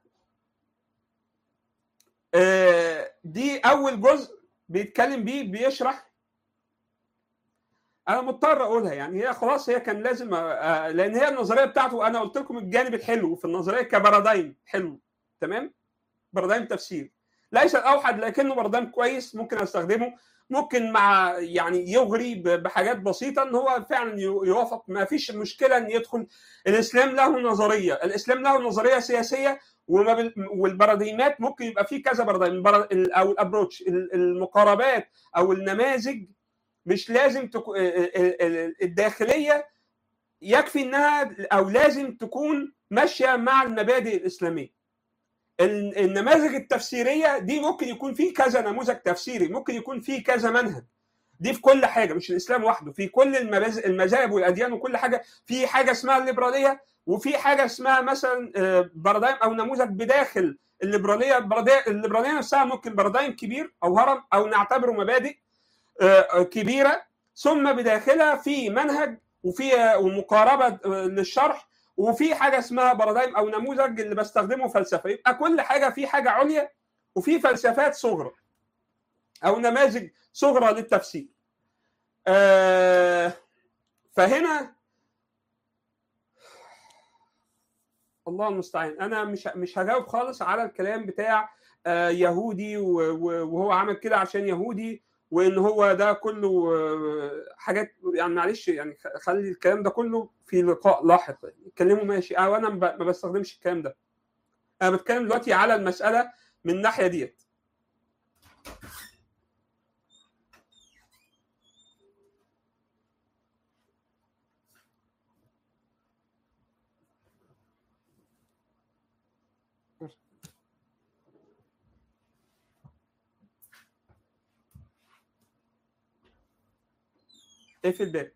آه، دي اول جزء بيتكلم بيه بيشرح انا مضطر اقولها يعني هي خلاص هي كان لازم آه، لان هي النظريه بتاعته انا قلت لكم الجانب الحلو في النظريه كبارادايم حلو تمام بارادايم تفسير ليس الاوحد لكنه بارادايم كويس ممكن استخدمه ممكن مع يعني يغري ب- بحاجات بسيطه ان هو فعلا ي- يوافق ما فيش مشكله ان يدخل الاسلام له نظريه الاسلام له نظريه سياسيه وما بال- والبراديمات ممكن يبقى فيه كذا بارادايم البرا- ال- او الابروتش ال- المقاربات او النماذج مش لازم تكون الداخليه يكفي انها او لازم تكون ماشيه مع المبادئ الاسلاميه ال- النماذج التفسيريه دي ممكن يكون فيه كذا نموذج تفسيري ممكن يكون فيه كذا منهج دي في كل حاجه مش الاسلام وحده في كل المباز- المذاهب والاديان وكل حاجه في حاجه اسمها الليبراليه وفي حاجه اسمها مثلا آه، بارادايم او نموذج بداخل الليبراليه البرادي- الليبراليه نفسها ممكن بارادايم كبير او هرم او نعتبره مبادئ آه، كبيره ثم بداخلها في منهج وفي آه، ومقاربه آه، للشرح وفي حاجه اسمها بارادايم او نموذج اللي بستخدمه فلسفه يبقى كل حاجه في حاجه عليا وفي فلسفات صغرى او نماذج صغرى للتفسير آه، فهنا الله المستعان انا مش مش هجاوب خالص على الكلام بتاع آه، يهودي و- و- وهو عمل كده عشان يهودي وان هو ده كله آه، حاجات يعني معلش يعني خ- خلي الكلام ده كله في لقاء لاحق اتكلموا ماشي اه وانا ما ما بستخدمش الكلام ده انا بتكلم دلوقتي على المساله من الناحيه ديت ايه في الباب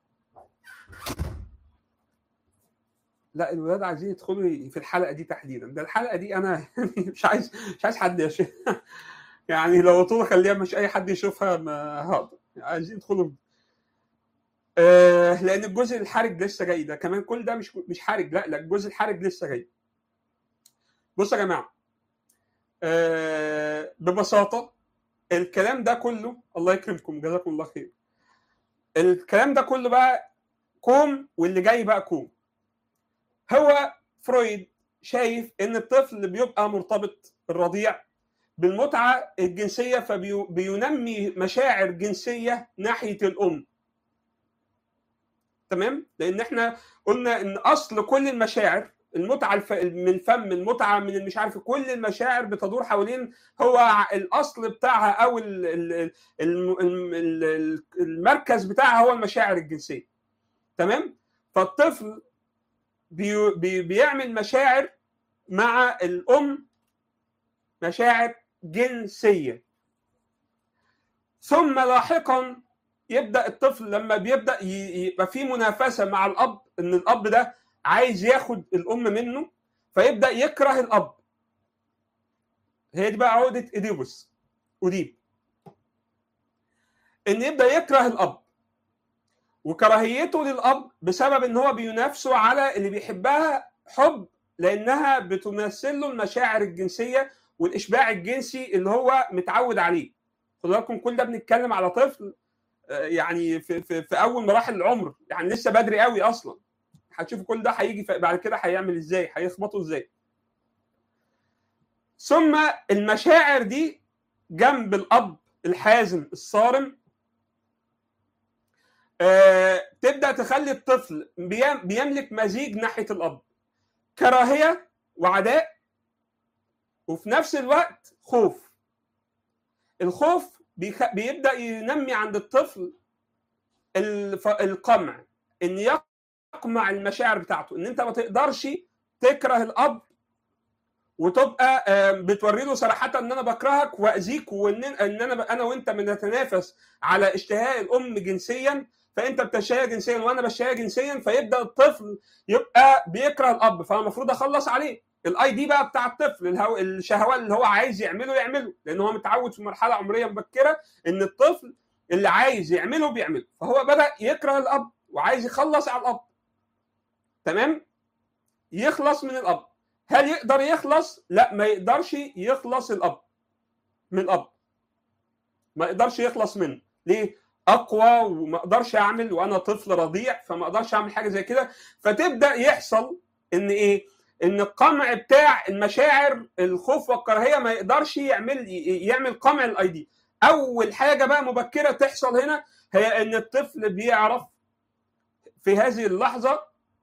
لا الولاد عايزين يدخلوا في الحلقه دي تحديدا ده الحلقه دي انا يعني مش عايز مش عايز حد يش... يعني لو طول خليها مش اي حد يشوفها ما هقدر عايزين يدخلوا آه لان الجزء الحرج لسه جاي ده كمان كل ده مش مش حرج لا لا الجزء الحرج لسه جاي بصوا يا جماعه آه ببساطه الكلام ده كله الله يكرمكم جزاكم الله خير الكلام ده كله بقى كوم واللي جاي بقى كوم هو فرويد شايف ان الطفل اللي بيبقى مرتبط الرضيع بالمتعه الجنسيه فبينمي مشاعر جنسيه ناحيه الام تمام لان احنا قلنا ان اصل كل المشاعر المتعه الف... من فم المتعه من مش عارف كل المشاعر بتدور حوالين هو الاصل بتاعها او ال... ال... ال... ال... المركز بتاعها هو المشاعر الجنسيه تمام فالطفل بي... بي... بيعمل مشاعر مع الام مشاعر جنسيه ثم لاحقا يبدا الطفل لما بيبدا يبقى في منافسه مع الاب ان الاب ده عايز ياخد الام منه فيبدا يكره الاب هي دي بقى عقده ايديبوس اوديب ان يبدا يكره الاب وكراهيته للاب بسبب ان هو بينافسه على اللي بيحبها حب لانها بتمثل له المشاعر الجنسيه والاشباع الجنسي اللي هو متعود عليه خدوا بالكم كل ده بنتكلم على طفل يعني في, في, في اول مراحل العمر يعني لسه بدري قوي اصلا هتشوفوا كل ده هيجي بعد كده هيعمل ازاي هيخبطوا ازاي ثم المشاعر دي جنب الاب الحازم الصارم آه، تبدا تخلي الطفل بيملك مزيج ناحيه الاب كراهيه وعداء وفي نفس الوقت خوف الخوف بيبدا ينمي عند الطفل القمع ان يقمع المشاعر بتاعته ان انت ما تقدرش تكره الاب وتبقى بتوري له صراحه ان انا بكرهك واذيك وان ان انا انا وانت بنتنافس على اشتهاء الام جنسيا فانت بتشتهيها جنسيا وانا بشتهيها جنسيا فيبدا الطفل يبقى بيكره الاب فانا المفروض اخلص عليه الاي دي بقى بتاع الطفل الهو... الشهوات اللي هو عايز يعمله يعمله لان هو متعود في مرحله عمريه مبكره ان الطفل اللي عايز يعمله بيعمله فهو بدا يكره الاب وعايز يخلص على الاب تمام يخلص من الاب هل يقدر يخلص لا ما يقدرش يخلص الاب من الاب ما يقدرش يخلص منه ليه اقوى وما اقدرش اعمل وانا طفل رضيع فما اقدرش اعمل حاجه زي كده فتبدا يحصل ان ايه ان القمع بتاع المشاعر الخوف والكراهيه ما يقدرش يعمل يعمل قمع الاي دي اول حاجه بقى مبكره تحصل هنا هي ان الطفل بيعرف في هذه اللحظه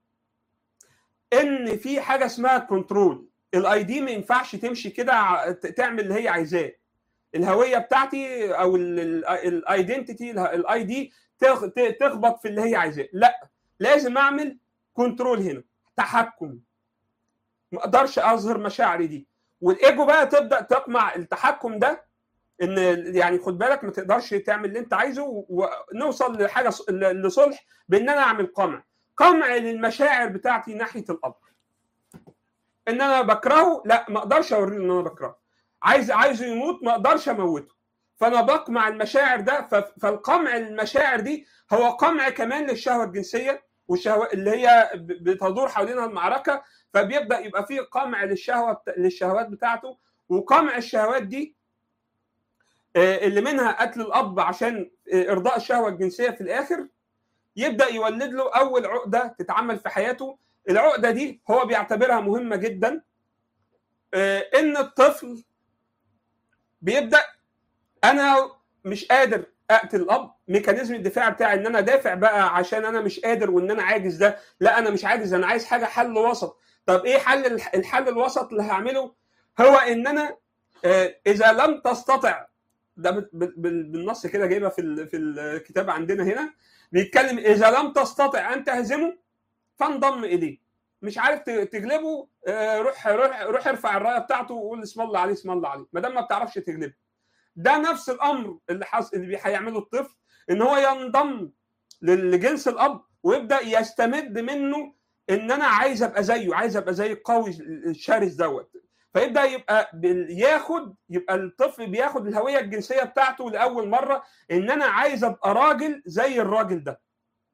ان في حاجه اسمها كنترول الاي دي ما ينفعش تمشي كده تعمل اللي هي عايزاه الهويه بتاعتي او الايدنتيتي الاي دي تخبط في اللي هي عايزاه لا لازم اعمل كنترول هنا تحكم ما اقدرش اظهر مشاعري دي والايجو بقى تبدا تقمع التحكم ده ان يعني خد بالك ما تقدرش تعمل اللي انت عايزه ونوصل لحاجه لصلح بان انا اعمل قمع قمع للمشاعر بتاعتي ناحيه الاب ان انا بكرهه لا ما اقدرش اوريه ان انا بكرهه عايز عايزه يموت ما اقدرش اموته فانا بقمع المشاعر ده فالقمع المشاعر دي هو قمع كمان للشهوه الجنسيه والشهوه اللي هي بتدور حوالينها المعركه فبيبدا يبقى فيه قمع للشهوه للشهوات بتاعته وقمع الشهوات دي اللي منها قتل الاب عشان ارضاء الشهوه الجنسيه في الاخر يبدا يولد له اول عقده تتعمل في حياته العقده دي هو بيعتبرها مهمه جدا ان الطفل بيبدا انا مش قادر اقتل الاب ميكانيزم الدفاع بتاعي ان انا دافع بقى عشان انا مش قادر وان انا عاجز ده لا انا مش عاجز انا عايز حاجه حل وسط طب ايه حل الحل الوسط اللي هعمله هو ان انا اذا لم تستطع ده بالنص كده جايبها في في الكتاب عندنا هنا بيتكلم اذا لم تستطع ان تهزمه فانضم اليه مش عارف تغلبه روح روح روح ارفع الرايه بتاعته وقول اسم الله عليه اسم الله عليه ما دام ما بتعرفش تغلبه ده نفس الامر اللي حص... اللي هيعمله الطفل ان هو ينضم لجنس الاب ويبدا يستمد منه ان انا عايز ابقى زيه عايز ابقى زي القوي الشرس دوت فيبدا يبقى ياخد يبقى الطفل بياخد الهويه الجنسيه بتاعته لاول مره ان انا عايز ابقى راجل زي الراجل ده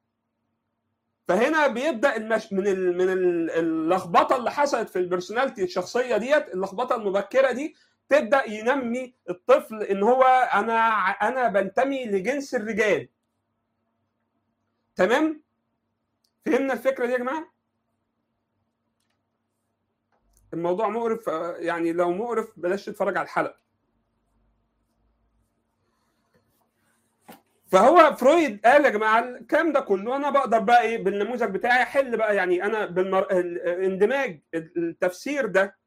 فهنا بيبدا المش... من ال... من اللخبطه اللي حصلت في البرسوناليتي الشخصيه ديت اللخبطه المبكره دي تبدا ينمي الطفل ان هو انا انا بنتمي لجنس الرجال تمام فهمنا الفكره دي يا جماعه الموضوع مقرف يعني لو مقرف بلاش تتفرج على الحلقه فهو فرويد قال يا جماعه الكلام ده كله انا بقدر بقى ايه بالنموذج بتاعي احل بقى يعني انا بالمر... اندماج التفسير ده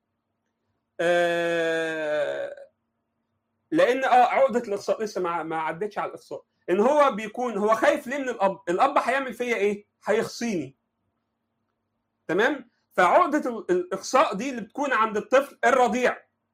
آه لان اه عقده الاقصاء لسه ما ما عدتش على الاقصاء ان هو بيكون هو خايف ليه من الاب الاب هيعمل فيا ايه هيخصيني تمام فعقده الاقصاء دي اللي بتكون عند الطفل الرضيع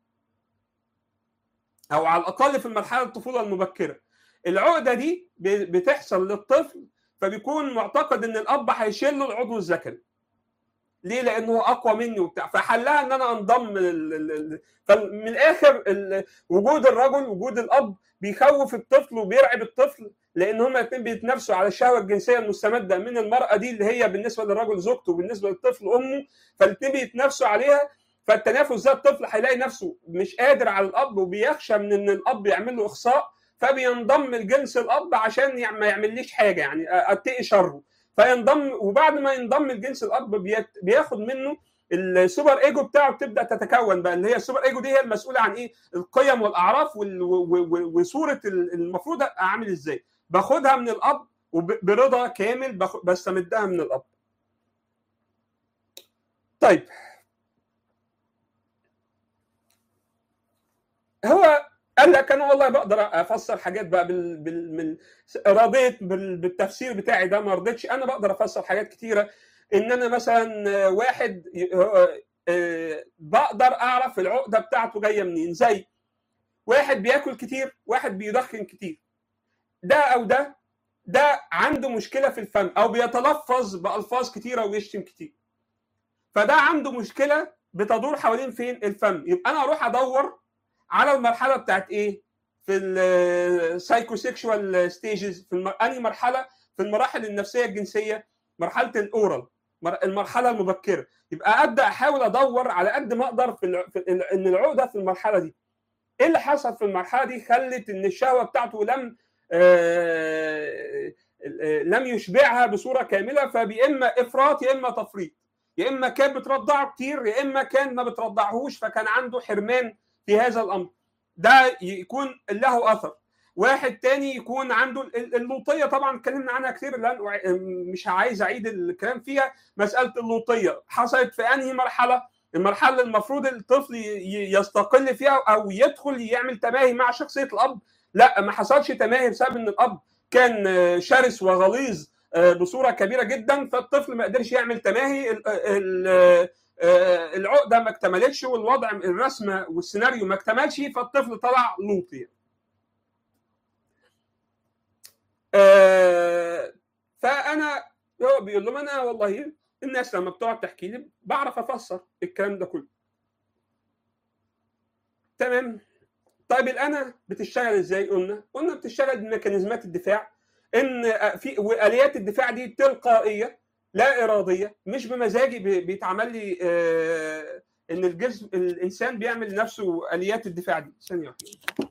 او على الاقل في المرحله الطفوله المبكره العقده دي بتحصل للطفل فبيكون معتقد ان الاب هيشيل له العضو الذكري ليه؟ لانه هو اقوى مني وبتاع فحلها ان انا انضم لل... فمن الاخر ال... وجود الرجل وجود الاب بيخوف الطفل وبيرعب الطفل لان هما الاثنين بيتنافسوا على الشهوه الجنسيه المستمده من المراه دي اللي هي بالنسبه للرجل زوجته وبالنسبه للطفل امه فالاثنين بيتنافسوا عليها فالتنافس ده الطفل هيلاقي نفسه مش قادر على الاب وبيخشى من ان الاب يعمل له اخصاء فبينضم الجنس الاب عشان ما يعمليش حاجه يعني اتقي شره فينضم وبعد ما ينضم الجنس الاب بياخد منه السوبر ايجو بتاعه بتبدا تتكون بقى اللي هي السوبر ايجو دي هي المسؤوله عن ايه؟ القيم والاعراف وصوره المفروض اعمل ازاي؟ باخدها من الاب وبرضا كامل بستمدها من الاب. طيب هو قال لك انا والله بقدر افسر حاجات بقى بال, بال... من رضيت بال... بالتفسير بتاعي ده ما رضيتش انا بقدر افسر حاجات كتيره ان انا مثلا واحد بقدر اعرف العقده بتاعته جايه منين زي واحد بياكل كتير واحد بيدخن كتير ده او ده ده عنده مشكله في الفم او بيتلفظ بالفاظ كتيره ويشتم كتير فده عنده مشكله بتدور حوالين فين الفم يبقى انا اروح ادور على المرحله بتاعت ايه في السايكوسيكشوال ستيجز في انهي مرحله في المراحل النفسيه الجنسيه مرحله الاورال المرحله المبكره يبقى ابدا احاول ادور على قد ما اقدر في, الع... في ال... ان العقده في المرحله دي ايه اللي حصل في المرحله دي خلت ان الشهوه بتاعته لم آه... لم يشبعها بصوره كامله فبيا اما افراط يا اما تفريط يا اما كان بترضعه كتير يا اما كان ما بترضعهوش فكان عنده حرمان في هذا الامر ده يكون له اثر واحد تاني يكون عنده اللوطيه طبعا اتكلمنا عنها كتير لان مش عايز اعيد الكلام فيها مساله اللوطيه حصلت في انهي مرحله المرحله اللي المفروض الطفل يستقل فيها او يدخل يعمل تماهي مع شخصيه الاب لا ما حصلش تماهي بسبب ان الاب كان شرس وغليظ بصوره كبيره جدا فالطفل ما قدرش يعمل تماهي العقده ما اكتملتش والوضع الرسمه والسيناريو ما اكتملش فالطفل طلع لوطي آه فانا هو بيقول لهم انا والله الناس لما بتقعد تحكي لي بعرف افسر الكلام ده كله تمام طيب الانا بتشتغل ازاي قلنا قلنا بتشتغل بميكانيزمات الدفاع ان في واليات الدفاع دي تلقائيه لا اراديه مش بمزاجي بيتعمل لي آه ان الجسم الانسان بيعمل لنفسه اليات الدفاع دي ثانيه واحده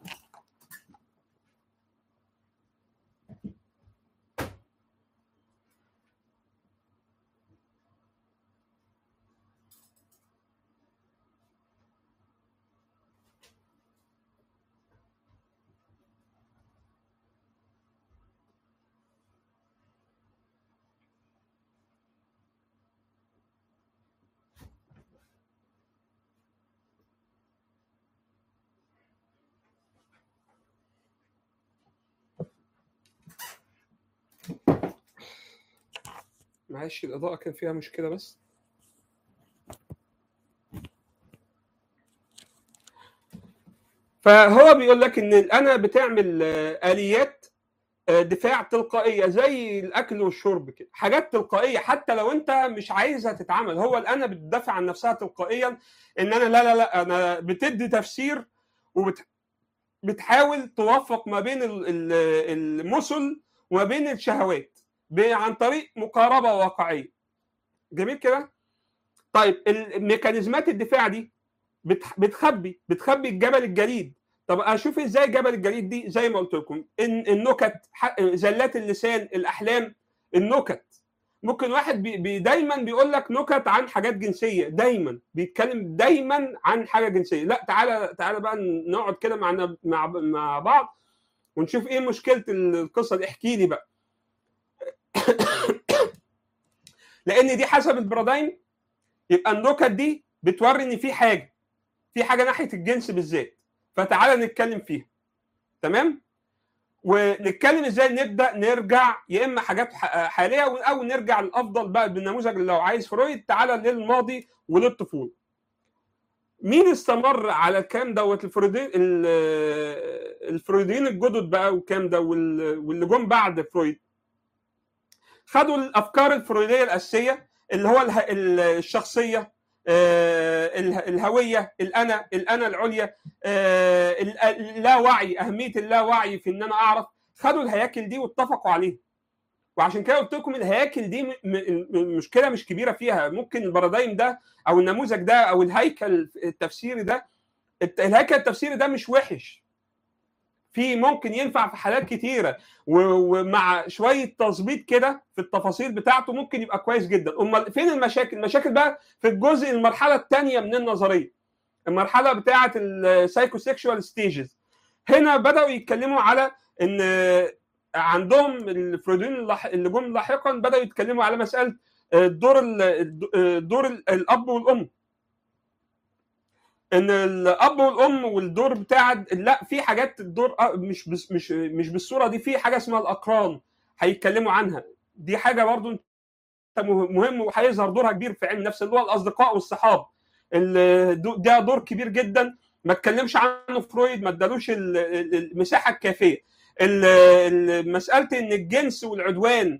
معلش الإضاءة كان فيها مشكلة بس فهو بيقول لك ان الانا بتعمل اليات دفاع تلقائيه زي الاكل والشرب كده حاجات تلقائيه حتى لو انت مش عايزها تتعمل هو الانا بتدافع عن نفسها تلقائيا ان انا لا لا لا انا بتدي تفسير وبت بتحاول توفق ما بين المثل وما بين الشهوات عن طريق مقاربه واقعيه جميل كده طيب الميكانيزمات الدفاع دي بتخبي بتخبي الجبل الجليد طب اشوف ازاي جبل الجليد دي زي ما قلت لكم النكت زلات اللسان الاحلام النكت ممكن واحد بي بي دايما بيقول لك نكت عن حاجات جنسيه دايما بيتكلم دايما عن حاجه جنسيه لا تعالى تعالى بقى نقعد كده مع مع مع بعض ونشوف ايه مشكله القصه دي احكي لي بقى لان دي حسب البرادايم يبقى النكت دي بتوري ان في حاجه في حاجه ناحيه الجنس بالذات فتعالى نتكلم فيها تمام ونتكلم ازاي نبدا نرجع يا اما حاجات حاليه او نرجع للافضل بقى بالنموذج لو عايز فرويد تعالى للماضي وللطفوله مين استمر على الكلام دوت الفرويدين الفرويديين الجدد بقى والكلام ده واللي جم بعد فرويد خدوا الافكار الفرويديه الاساسيه اللي هو الشخصيه الهويه الانا الانا العليا اللاوعي اهميه اللاوعي في ان انا اعرف خدوا الهياكل دي واتفقوا عليها وعشان كده قلت لكم الهياكل دي مشكله مش كبيره فيها ممكن البرادايم ده او النموذج ده او الهيكل التفسيري ده الهيكل التفسيري ده مش وحش في ممكن ينفع في حالات كتيره ومع شويه تظبيط كده في التفاصيل بتاعته ممكن يبقى كويس جدا امال فين المشاكل المشاكل بقى في الجزء المرحله الثانيه من النظريه المرحله بتاعه السايكو سيكشوال ستيجز هنا بداوا يتكلموا على ان عندهم الفرويديين اللي جم لاحقا بداوا يتكلموا على مساله دور دور الاب والام ان الاب والام والدور بتاع لا في حاجات الدور مش بس مش مش بالصوره دي في حاجه اسمها الاقران هيتكلموا عنها دي حاجه برضو مهم وهيظهر دورها كبير في علم النفس اللي هو الاصدقاء والصحاب ده دور كبير جدا ما اتكلمش عنه فرويد ما ادالوش المساحه الكافيه مساله ان الجنس والعدوان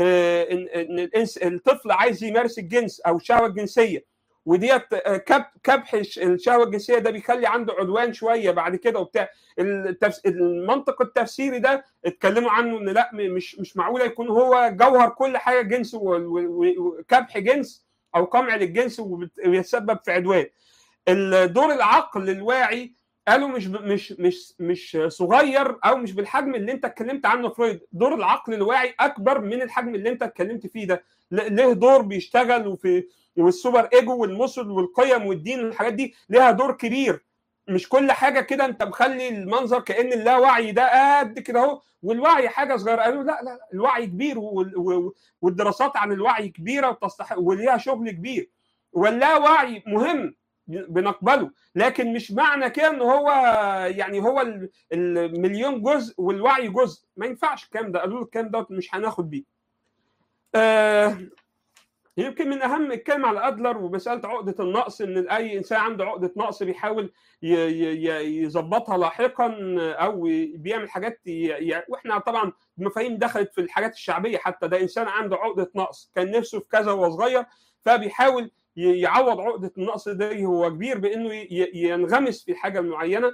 ان الطفل عايز يمارس الجنس او الشهوه الجنسيه وديت كبح الشهوه الجنسيه ده بيخلي عنده عدوان شويه بعد كده وبتاع المنطق التفسيري ده اتكلموا عنه ان لا مش مش معقوله يكون هو جوهر كل حاجه جنس وكبح جنس او قمع للجنس ويتسبب في عدوان الدور العقل الواعي قالوا مش مش مش مش صغير او مش بالحجم اللي انت اتكلمت عنه فرويد دور العقل الواعي اكبر من الحجم اللي انت اتكلمت فيه ده له دور بيشتغل وفي والسوبر ايجو والمثل والقيم والدين والحاجات دي ليها دور كبير مش كل حاجه كده انت مخلي المنظر كان اللاوعي ده قد كده اهو والوعي حاجه صغيره قالوا لا لا الوعي كبير والدراسات عن الوعي كبيره وتستحق وليها شغل كبير واللاوعي مهم بنقبله لكن مش معنى كده ان هو يعني هو المليون جزء والوعي جزء ما ينفعش الكلام ده قالوا له الكلام ده مش هناخد بيه آه يمكن من اهم الكلام على ادلر ومساله عقده النقص ان اي انسان عنده عقده نقص بيحاول يظبطها لاحقا او بيعمل حاجات واحنا طبعا المفاهيم دخلت في الحاجات الشعبيه حتى ده انسان عنده عقده نقص كان نفسه في كذا وهو صغير فبيحاول يعوض عقده النقص ده هو كبير بانه ينغمس في حاجه معينه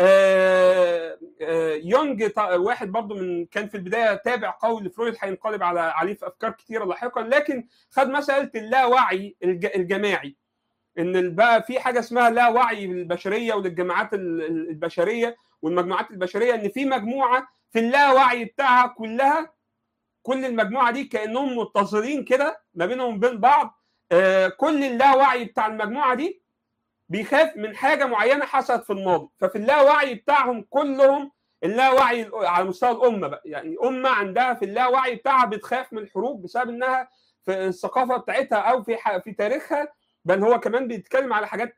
آه آه يونج واحد برضو من كان في البدايه تابع قوي لفرويد هينقلب على عليه في افكار كثيره لاحقا لكن خد مساله اللاوعي الجماعي ان بقى في حاجه اسمها لا وعي للبشريه وللجماعات البشريه والمجموعات البشريه ان في مجموعه في اللاوعي بتاعها كلها كل المجموعه دي كانهم متصلين كده ما بينهم وبين بعض آه كل اللاوعي بتاع المجموعه دي بيخاف من حاجه معينه حصلت في الماضي ففي اللاوعي بتاعهم كلهم اللاوعي على مستوى الامه بقى يعني امه عندها في اللاوعي بتاعها بتخاف من الحروب بسبب انها في الثقافه بتاعتها او في في تاريخها بل هو كمان بيتكلم على حاجات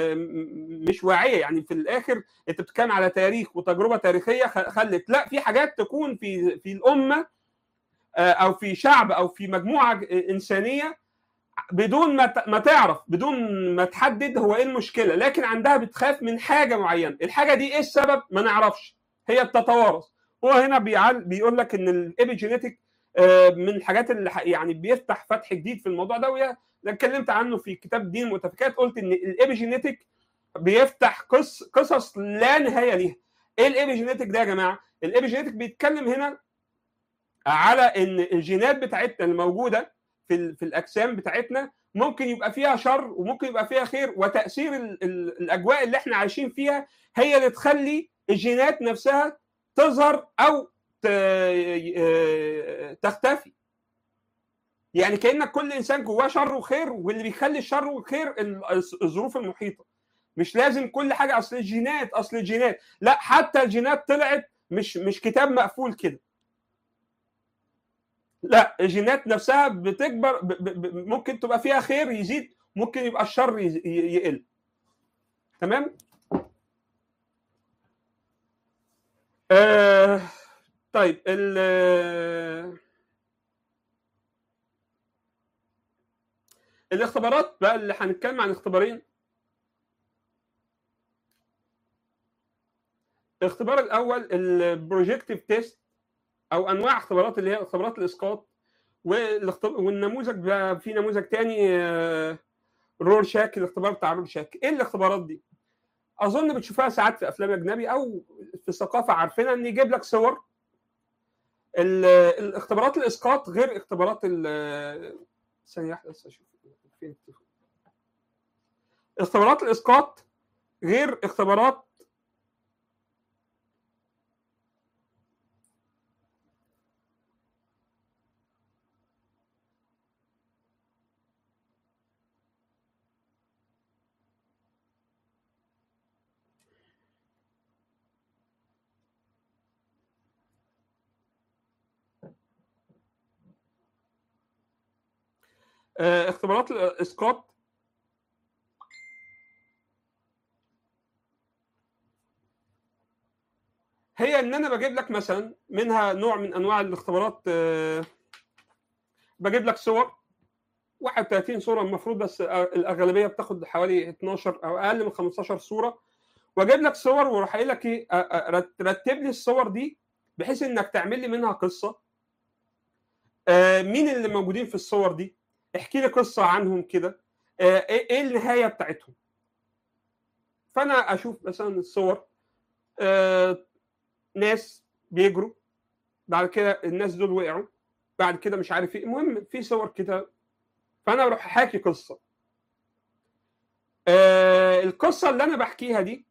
مش واعيه يعني في الاخر انت بتتكلم على تاريخ وتجربه تاريخيه خلت لا في حاجات تكون في في الامه او في شعب او في مجموعه انسانيه بدون ما ما تعرف بدون ما تحدد هو ايه المشكله لكن عندها بتخاف من حاجه معينه الحاجه دي ايه السبب ما نعرفش هي بتتوارث هو هنا بيعل بيقول لك ان الابيجينيتك من الحاجات اللي يعني بيفتح فتح جديد في الموضوع ده ويا اتكلمت عنه في كتاب دين المتفكات قلت ان الابيجينيتك بيفتح قص قصص لا نهايه ليها ايه الابيجينيتك ده يا جماعه الابيجينيتك بيتكلم هنا على ان الجينات بتاعتنا الموجوده في في الاجسام بتاعتنا ممكن يبقى فيها شر وممكن يبقى فيها خير وتاثير ال ال الاجواء اللي احنا عايشين فيها هي اللي تخلي الجينات نفسها تظهر او تختفي يعني كانك كل انسان جواه شر وخير واللي بيخلي الشر والخير الظروف المحيطه مش لازم كل حاجه اصل الجينات اصل الجينات لا حتى الجينات طلعت مش مش كتاب مقفول كده لا الجينات نفسها بتكبر ب ب ممكن تبقى فيها خير يزيد ممكن يبقى الشر يقل تمام آه طيب ال الاختبارات بقى اللي هنتكلم عن اختبارين الاختبار الاول البروجيكتيف تيست او انواع اختبارات اللي هي اختبارات الاسقاط والنموذج بقى في نموذج تاني رور شاك الاختبار بتاع رور شاك ايه الاختبارات دي اظن بتشوفها ساعات في افلام اجنبي او في الثقافه عارفينها ان يجيب لك صور الاختبارات الاسقاط غير اختبارات ثانيه واحده بس اشوف فين اختبارات الاسقاط غير اختبارات آه، اختبارات الاسقاط هي ان انا بجيب لك مثلا منها نوع من انواع الاختبارات آه، بجيب لك صور 31 صوره المفروض بس الاغلبيه بتاخد حوالي 12 او اقل من 15 صوره واجيب لك صور واروح قايل لك ايه آه، آه، رت- رتب لي الصور دي بحيث انك تعمل لي منها قصه آه، مين اللي موجودين في الصور دي احكي لي قصه عنهم كده آه، ايه إيه النهايه بتاعتهم فانا اشوف مثلا الصور آه، ناس بيجروا بعد كده الناس دول وقعوا بعد كده مش عارف ايه المهم في صور كده فانا بروح حاكي قصه آه القصه اللي انا بحكيها دي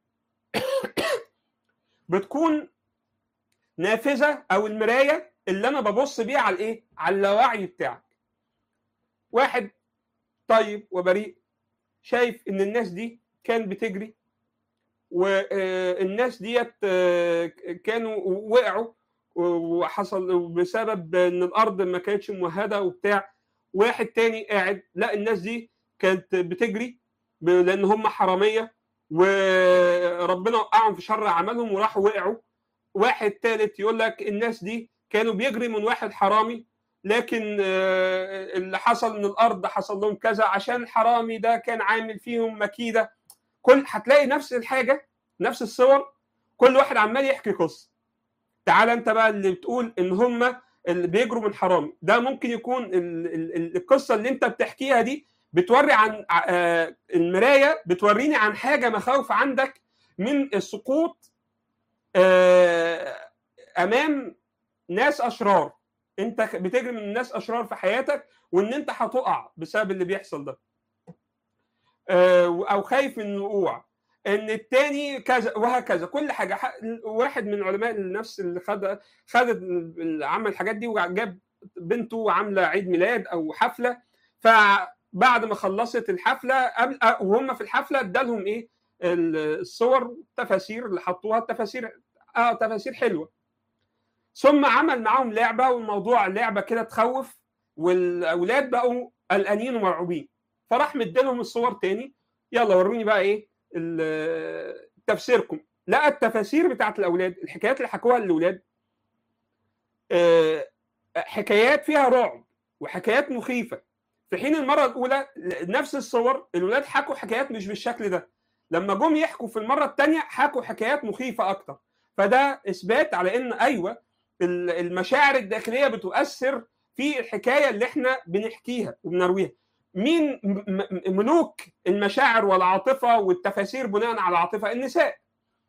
بتكون نافذه او المرايه اللي انا ببص بيها على الايه على اللاوعي بتاعك واحد طيب وبريء شايف ان الناس دي كانت بتجري والناس ديت آه، كانوا وقعوا وحصل بسبب ان الارض ما كانتش ممهده وبتاع واحد تاني قاعد لا الناس دي كانت بتجري ب- لان هم حراميه وربنا وقعهم في شر عملهم وراحوا وقعوا واحد تالت يقول لك الناس دي كانوا بيجري من واحد حرامي لكن آه، اللي حصل ان الارض حصل لهم كذا عشان الحرامي ده كان عامل فيهم مكيده كل هتلاقي نفس الحاجه نفس الصور كل واحد عمال يحكي قصه تعال انت بقى اللي بتقول ان هم اللي بيجروا من حرامي ده ممكن يكون ال- ال- ال- القصه اللي انت بتحكيها دي بتوري عن آه، المرايه بتوريني عن حاجه مخاوف عندك من السقوط آه، امام ناس اشرار انت بتجري من ناس اشرار في حياتك وان انت هتقع بسبب اللي بيحصل ده آه، او خايف من الوقوع ان التاني كذا وهكذا كل حاجه ح- واحد من علماء النفس اللي خد خد ال- عمل الحاجات دي وجاب بنته عامله عيد ميلاد او حفله فبعد ما خلصت الحفله قبل أه، وهم في الحفله ادالهم ايه ال- الصور التفاسير اللي حطوها التفاسير اه تفاسير حلوه ثم عمل معاهم لعبه والموضوع لعبه كده تخوف والاولاد بقوا قلقانين ومرعوبين فراح مديلهم الصور تاني يلا وروني بقى ايه ال- تفسيركم لقى التفاسير بتاعت الاولاد الحكايات اللي حكوها للاولاد آه، حكايات فيها رعب وحكايات مخيفه في حين المره الاولى نفس الصور الاولاد حكوا حكايات مش بالشكل ده لما جم يحكوا في المره الثانيه حكوا حكايات مخيفه اكتر فده اثبات على ان ايوه ال- المشاعر الداخليه بتؤثر في الحكايه اللي احنا بنحكيها وبنرويها مين م- م- ملوك المشاعر والعاطفه والتفاسير بناء على العاطفه النساء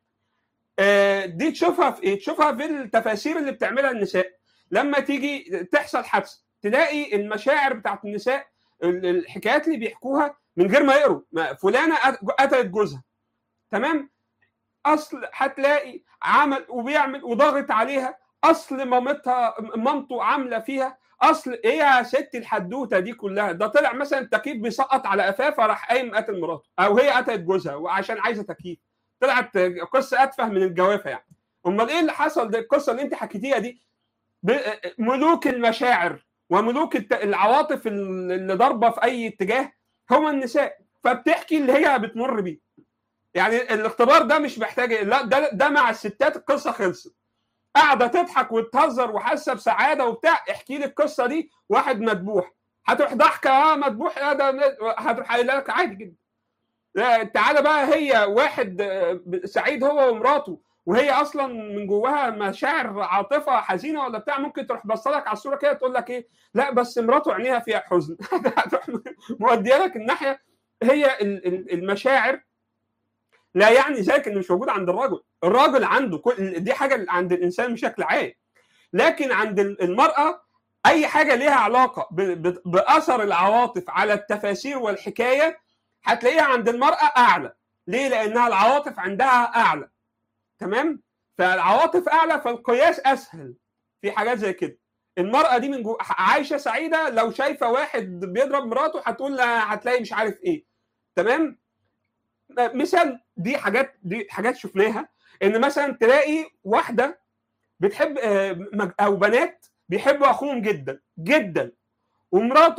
آه، دي تشوفها في ايه تشوفها في التفاسير اللي بتعملها النساء لما تيجي تحصل حادثه تلاقي المشاعر بتاعت النساء ال- الحكايات اللي بيحكوها من غير ما يقروا ما فلانه قت- قتلت جوزها تمام اصل هتلاقي عمل وبيعمل وضاغط عليها اصل مامتها مامته عامله فيها اصل ايه يا ست الحدوته دي كلها ده طلع مثلا التكييف بيسقط على قفاه فراح قايم قتل مراته او هي قتلت جوزها وعشان عايزه تكييف طلعت قصه اتفه من الجوافه يعني امال ايه اللي حصل ده القصه اللي انت حكيتيها دي ب- ملوك المشاعر وملوك الت- العواطف اللي ضاربه في اي اتجاه هم النساء فبتحكي اللي هي بتمر بيه يعني الاختبار ده مش محتاج لا ده ده مع الستات القصه خلصت قاعده تضحك وتهزر وحاسه بسعاده وبتاع احكي لي القصه دي واحد مذبوح هتروح ضحكه اه مذبوح لا ده هتروح قايله لك عادي جدا لا، تعالى بقى هي واحد آه، سعيد هو ومراته وهي اصلا من جواها مشاعر عاطفه حزينه ولا بتاع ممكن تروح بصلك على الصوره كده تقول لك ايه لا بس مراته عينيها فيها حزن هتروح موديه لك الناحيه هي ال- ال- المشاعر لا يعني ذلك انه مش موجود عند الرجل الراجل عنده كل دي حاجه عند الانسان بشكل عام لكن عند المراه اي حاجه ليها علاقه ب- ب- باثر العواطف على التفاسير والحكايه هتلاقيها عند المراه اعلى ليه لانها العواطف عندها اعلى تمام فالعواطف اعلى فالقياس اسهل في حاجات زي كده المرأة دي من جو... عايشة سعيدة لو شايفة واحد بيضرب مراته هتقول لها هتلاقي مش عارف ايه تمام مثال دي حاجات دي حاجات شفناها ان مثلا تلاقي واحده بتحب آه، مج- او بنات بيحبوا اخوهم جدا جدا ومراته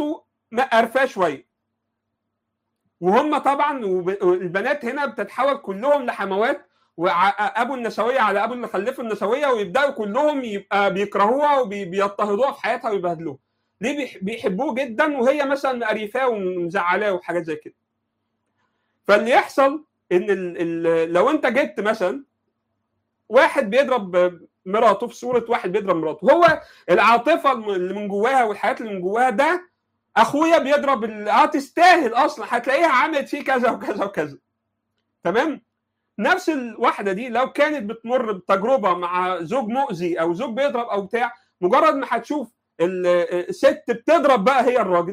قرفاه شويه وهم طبعا البنات هنا بتتحول كلهم لحموات وابو النسويه على ابو اللي خلفوا النسويه ويبداوا كلهم يبقى بيكرهوها وبيضطهدوها في حياتها ويبهدلوها ليه بيحبوه جدا وهي مثلا مقريفاه ومزعلاه وحاجات زي كده فاللي يحصل ان ال ال لو انت جبت مثلا واحد بيضرب مراته في صوره واحد بيضرب مراته هو العاطفه اللي من جواها والحياه اللي من جواها ده اخويا بيضرب اه تستاهل اصلا هتلاقيها عملت فيه كذا وكذا وكذا تمام نفس الواحده دي لو كانت بتمر بتجربه مع زوج مؤذي او زوج بيضرب او بتاع مجرد ما هتشوف الست بتضرب بقى هي الراجل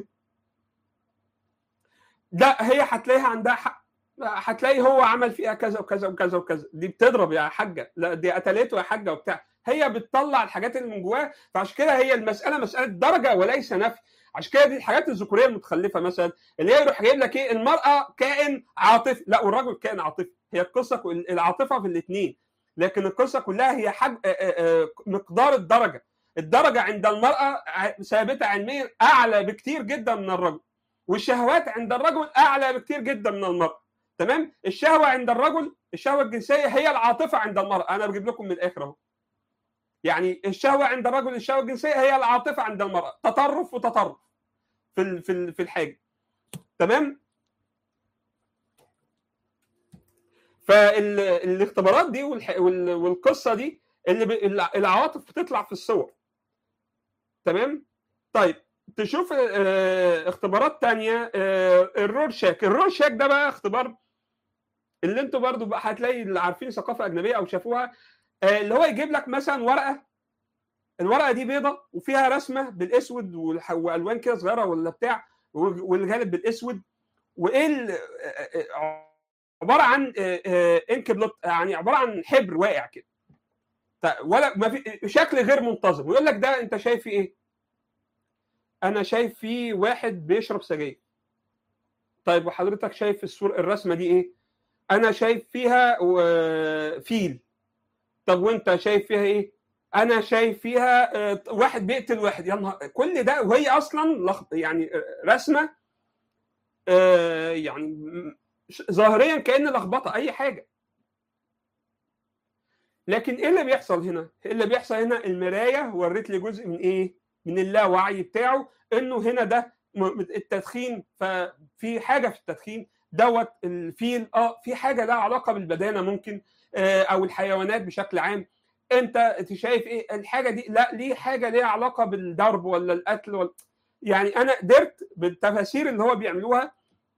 لا هي هتلاقيها عندها حق هتلاقي هو عمل فيها كذا وكذا وكذا وكذا دي بتضرب يا حاجه لا دي قتلته يا حاجه وبتاع هي بتطلع الحاجات اللي من جواها فعشان كده هي المساله مساله درجه وليس نفي عشان كده دي الحاجات الذكوريه المتخلفه مثلا اللي هي يروح جايب لك ايه المراه كائن عاطفي لا والرجل كائن عاطفي هي القصه العاطفه في الاثنين لكن القصه كلها هي حج... مقدار الدرجه الدرجه عند المراه ثابته علميا اعلى بكتير جدا من الرجل والشهوات عند الرجل اعلى بكتير جدا من المراه تمام الشهوه عند الرجل الشهوه الجنسيه هي العاطفه عند المراه انا بجيب لكم من الاخر اهو يعني الشهوه عند الرجل الشهوه الجنسيه هي العاطفه عند المراه تطرف وتطرف في في في الحاجه تمام فالاختبارات دي والقصه دي اللي العواطف بتطلع في الصور تمام طيب تشوف اختبارات تانية الرورشاك الرورشاك ده بقى اختبار اللي انتوا برضو بقى هتلاقي اللي عارفين ثقافه اجنبيه او شافوها اللي هو يجيب لك مثلا ورقه الورقه دي بيضه وفيها رسمه بالاسود والوان كده صغيره ولا بتاع والغالب بالاسود وايه عباره عن انك بلوت يعني عباره عن حبر واقع كده ولا ما في شكل غير منتظم ويقول لك ده انت شايف فيه ايه؟ انا شايف فيه واحد بيشرب سجاير طيب وحضرتك شايف الصور الرسمه دي ايه؟ انا شايف فيها فيل طب وانت شايف فيها ايه؟ انا شايف فيها واحد بيقتل واحد يا نهار كل ده وهي اصلا يعني رسمه يعني ظاهريا كان لخبطه اي حاجه لكن ايه اللي بيحصل هنا؟ ايه اللي بيحصل هنا؟ المرايه ورت لي جزء من ايه؟ من اللاوعي بتاعه انه هنا ده التدخين ففي حاجه في التدخين دوت الفيل اه في حاجه لها علاقه بالبدانه ممكن آه او الحيوانات بشكل عام انت شايف ايه الحاجه دي لا ليه حاجه ليها علاقه بالضرب ولا القتل ولا يعني انا قدرت بالتفاسير اللي هو بيعملوها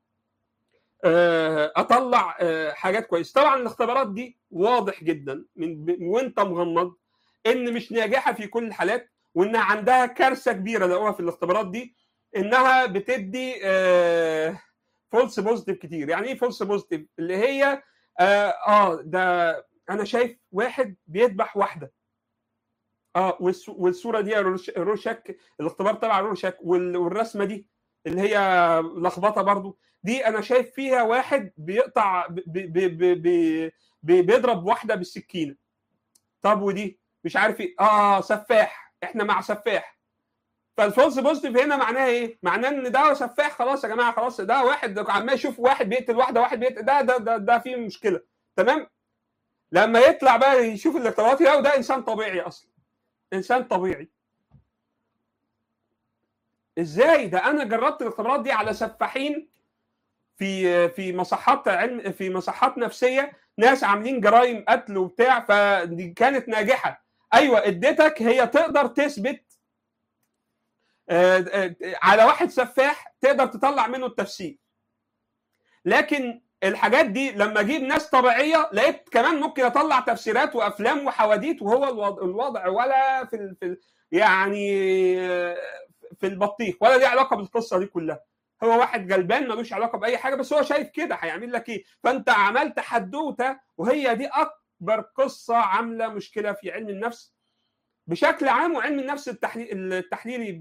اطلع حاجات كويسه طبعا الاختبارات دي واضح جدا من وانت مغمض ان مش ناجحه في كل الحالات وانها عندها كارثه كبيره لقوها في الاختبارات دي انها بتدي فولس بوزيتيف كتير يعني ايه فولس بوزيتيف اللي هي اه, آه ده انا شايف واحد بيذبح واحده اه والصوره دي روشك الاختبار تبع روشك والرسمه دي اللي هي لخبطه برضو دي انا شايف فيها واحد بيقطع بي بي بي بي بيضرب واحده بالسكينه طب ودي مش عارف ايه اه سفاح احنا مع سفاح فالفولس بوزيتيف هنا معناها ايه؟ معناه ان ده سفاح خلاص يا جماعه خلاص ده واحد عمال يشوف واحد بيقتل واحده واحد بيقتل ده ده ده, ده فيه مشكله تمام؟ لما يطلع بقى يشوف الاختبارات يلاقوا ده انسان طبيعي اصلا انسان طبيعي ازاي ده انا جربت الاختبارات دي على سفاحين في في مصحات علم في مصحات نفسيه ناس عاملين جرائم قتل وبتاع فدي كانت ناجحه ايوه اديتك هي تقدر تثبت على واحد سفاح تقدر تطلع منه التفسير لكن الحاجات دي لما اجيب ناس طبيعيه لقيت كمان ممكن اطلع تفسيرات وافلام وحواديت وهو الوضع ولا في ال في ال يعني في البطيخ ولا ليه علاقه بالقصه دي كلها هو واحد جلبان ملوش علاقه باي حاجه بس هو شايف كده هيعمل لك ايه فانت عملت حدوته وهي دي اكبر قصه عامله مشكله في علم النفس بشكل عام وعلم النفس التحليلي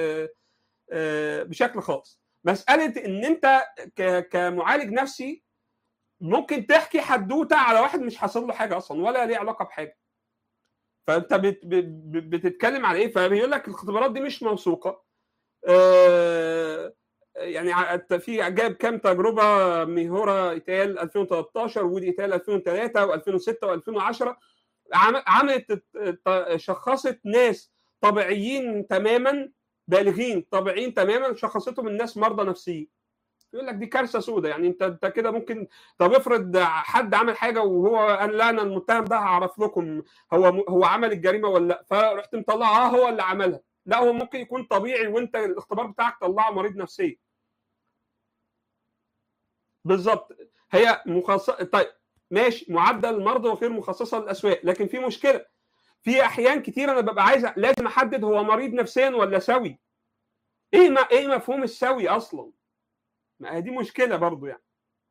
بشكل خاص مساله ان انت كمعالج نفسي ممكن تحكي حدوته على واحد مش حاصل له حاجه اصلا ولا ليه علاقه بحاجه فانت بت بتتكلم على ايه فبيقول لك الاختبارات دي مش موثوقه يعني في جاب كام تجربه ميهورا ايتال 2013 وودي ايتال 2003 و2006 و2010 عملت شخصت ناس طبيعيين تماما بالغين طبيعيين تماما شخصتهم الناس مرضى نفسيين يقول لك دي كارثه سوداء يعني انت انت كده ممكن طب افرض حد عمل حاجه وهو قال لا انا المتهم ده هعرف لكم هو هو عمل الجريمه ولا لا فرحت مطلعها اه هو اللي عملها لا هو ممكن يكون طبيعي وانت الاختبار بتاعك طلعه مريض نفسي بالظبط هي مخصص طيب ماشي معدل المرضى وغير مخصصه للاسواق لكن في مشكله في احيان كتير انا ببقى عايز لازم احدد هو مريض نفسيا ولا سوي ايه ما ايه مفهوم السوي اصلا ما هي دي مشكله برضو يعني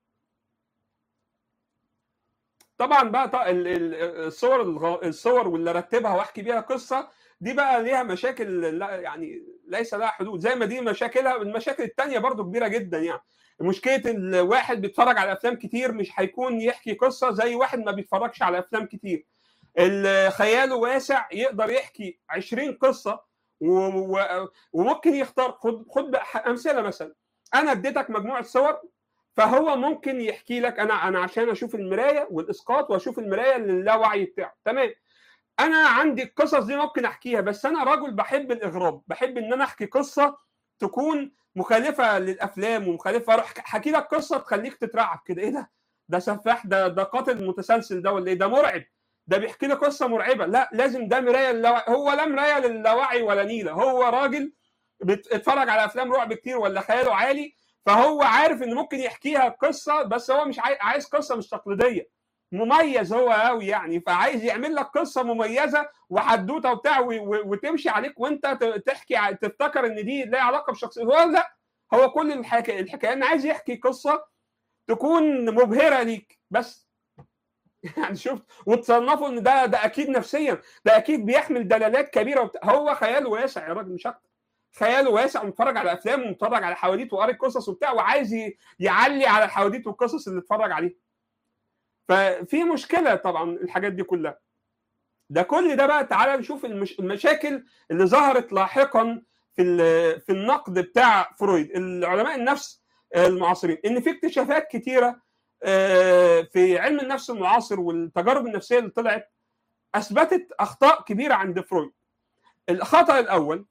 طبعا بقى الصور الصور واللي رتبها واحكي بيها قصه دي بقى ليها مشاكل لا يعني ليس لها حدود زي ما دي مشاكلها المشاكل الثانيه برضو كبيره جدا يعني مشكله الواحد بيتفرج على افلام كتير مش هيكون يحكي قصه زي واحد ما بيتفرجش على افلام كتير خياله واسع يقدر يحكي 20 قصه وممكن يختار خد خد امثله مثلا انا اديتك مجموعه صور فهو ممكن يحكي لك انا انا عشان اشوف المرايه والاسقاط واشوف المرايه للاوعي بتاعه تمام انا عندي القصص دي ممكن احكيها بس انا راجل بحب الاغراب بحب ان انا احكي قصه تكون مخالفه للافلام ومخالفه اروح احكي لك قصه تخليك تترعب كده ايه ده ده سفاح ده ده قاتل متسلسل ده ولا ايه ده مرعب ده بيحكي لي قصه مرعبه لا لازم ده مرايه للوعي هو لا مرايه للاوعي ولا نيله هو راجل بيتفرج على افلام رعب كتير ولا خياله عالي فهو عارف ان ممكن يحكيها قصه بس هو مش عايز قصه مش تقليديه مميز هو قوي يعني فعايز يعمل لك قصه مميزه وحدوته وبتاع وتمشي عليك وانت تحكي تفتكر ان دي ليها علاقه بشخصيه هو لا هو كل الحكايه الحكايه انه عايز يحكي قصه تكون مبهره ليك بس يعني شفت وتصنفوا ان ده ده اكيد نفسيا ده اكيد بيحمل دلالات كبيره وبتاع. هو خياله واسع يا راجل مش اكتر خياله واسع ومتفرج على افلام ومتفرج على حواديت وقاري قصص وبتاع وعايز يعلي على الحواديت والقصص اللي اتفرج عليها ففي مشكله طبعا الحاجات دي كلها ده كل ده بقى تعالى نشوف المش... المشاكل اللي ظهرت لاحقا في في النقد بتاع فرويد العلماء النفس المعاصرين ان في اكتشافات كتيره في علم النفس المعاصر والتجارب النفسيه اللي طلعت اثبتت اخطاء كبيره عند فرويد الخطا الاول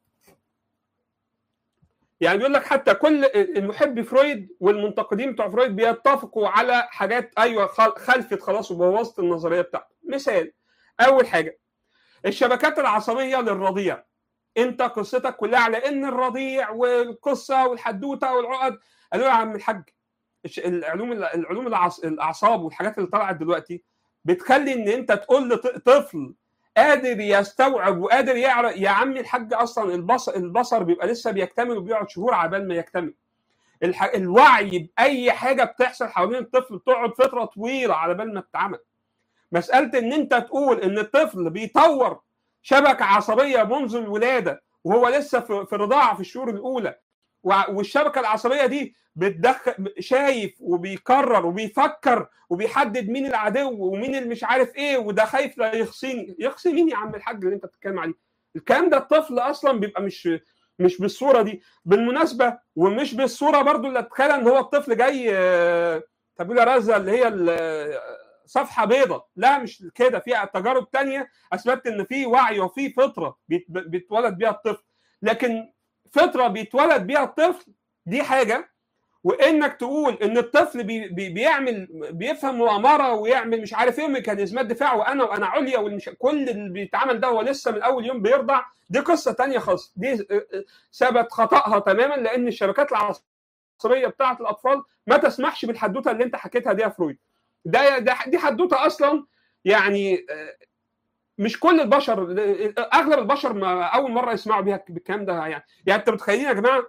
يعني بيقول لك حتى كل المحب فرويد والمنتقدين بتوع فرويد بيتفقوا على حاجات ايوه خلفت خلاص وبوظت النظريه بتاعته مثال اول حاجه الشبكات العصبيه للرضيع انت قصتك كلها على ان الرضيع والقصه والحدوته والعقد قالوا يا عم الحاج العلوم العلوم الاعصاب والحاجات اللي طلعت دلوقتي بتخلي ان انت تقول لطفل قادر يستوعب وقادر يعرف يا عمي الحاج اصلا البصر البصر بيبقى لسه بيكتمل وبيقعد شهور عبال ما يكتمل الح... الوعي باي حاجه بتحصل حوالين الطفل بتقعد فتره طويله على بال ما تتعمل مساله ان انت تقول ان الطفل بيطور شبكه عصبيه منذ الولاده وهو لسه في الرضاعه في الشهور الاولى والشبكه العصبيه دي بتدخل شايف وبيكرر وبيفكر وبيحدد مين العدو ومين اللي مش عارف ايه وده خايف لا يخصيني يخصي مين يا عم الحاج اللي انت بتتكلم عليه الكلام ده الطفل اصلا بيبقى مش مش بالصوره دي بالمناسبه ومش بالصوره برضو اللي اتخيل ان هو الطفل جاي تابولا رازا اللي هي صفحه بيضة لا مش كده في تجارب تانية اثبتت ان في وعي وفي فطره بيتولد بيها الطفل لكن فطره بيتولد بيها الطفل دي حاجه وانك تقول ان الطفل بي بي بيعمل بيفهم مؤامره ويعمل مش عارف ايه ميكانيزمات دفاع وانا وانا عليا والمش كل اللي بيتعمل ده هو لسه من اول يوم بيرضع دي قصه تانية خالص دي ثبت خطاها تماما لان الشبكات العصبيه بتاعه الاطفال ما تسمحش بالحدوته اللي انت حكيتها دي يا فرويد ده, ده دي حدوته اصلا يعني مش كل البشر اغلب البشر ما اول مره يسمعوا بيها بالكلام ده يعني يعني انت متخيلين يا جماعه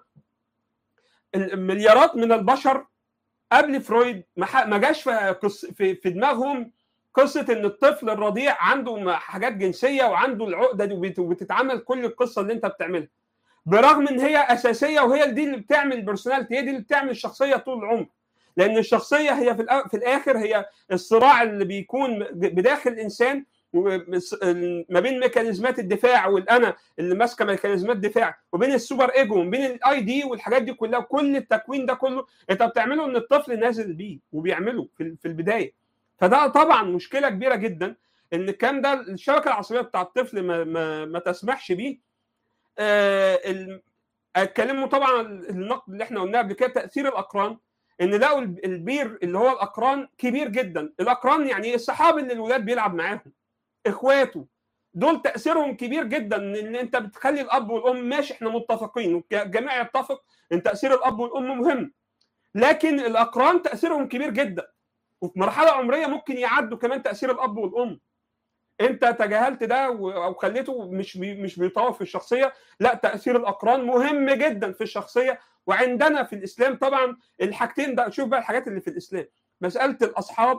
المليارات من البشر قبل فرويد ما جاش في في دماغهم قصه ان الطفل الرضيع عنده حاجات جنسيه وعنده العقده دي وبتتعمل كل القصه اللي انت بتعملها برغم ان هي اساسيه وهي دي اللي بتعمل البرسوناليتي هي دي اللي بتعمل الشخصيه طول العمر لان الشخصيه هي في, في الاخر هي الصراع اللي بيكون بداخل الانسان ما بين ميكانيزمات الدفاع والانا اللي ماسكه ميكانيزمات دفاع وبين السوبر ايجو وبين الاي دي والحاجات دي كلها كل التكوين ده كله انت بتعمله ان الطفل نازل بيه وبيعمله في في البدايه فده طبعا مشكله كبيره جدا ان الكلام ده الشبكه العصبيه بتاع الطفل ما, ما, ما تسمحش بيه آه اتكلموا طبعا النقد اللي احنا قلناه قبل كده تاثير الاقران ان لقوا البير اللي هو الاقران كبير جدا الاقران يعني الصحاب اللي الولاد بيلعب معاهم اخواته دول تاثيرهم كبير جدا ان انت بتخلي الاب والام ماشي احنا متفقين والجميع يتفق ان تاثير الاب والام مهم لكن الاقران تاثيرهم كبير جدا وفي مرحله عمريه ممكن يعدوا كمان تاثير الاب والام انت تجاهلت ده او خليته مش بي مش بيطور في الشخصيه لا تاثير الاقران مهم جدا في الشخصيه وعندنا في الاسلام طبعا الحاجتين ده شوف بقى الحاجات اللي في الاسلام مساله الاصحاب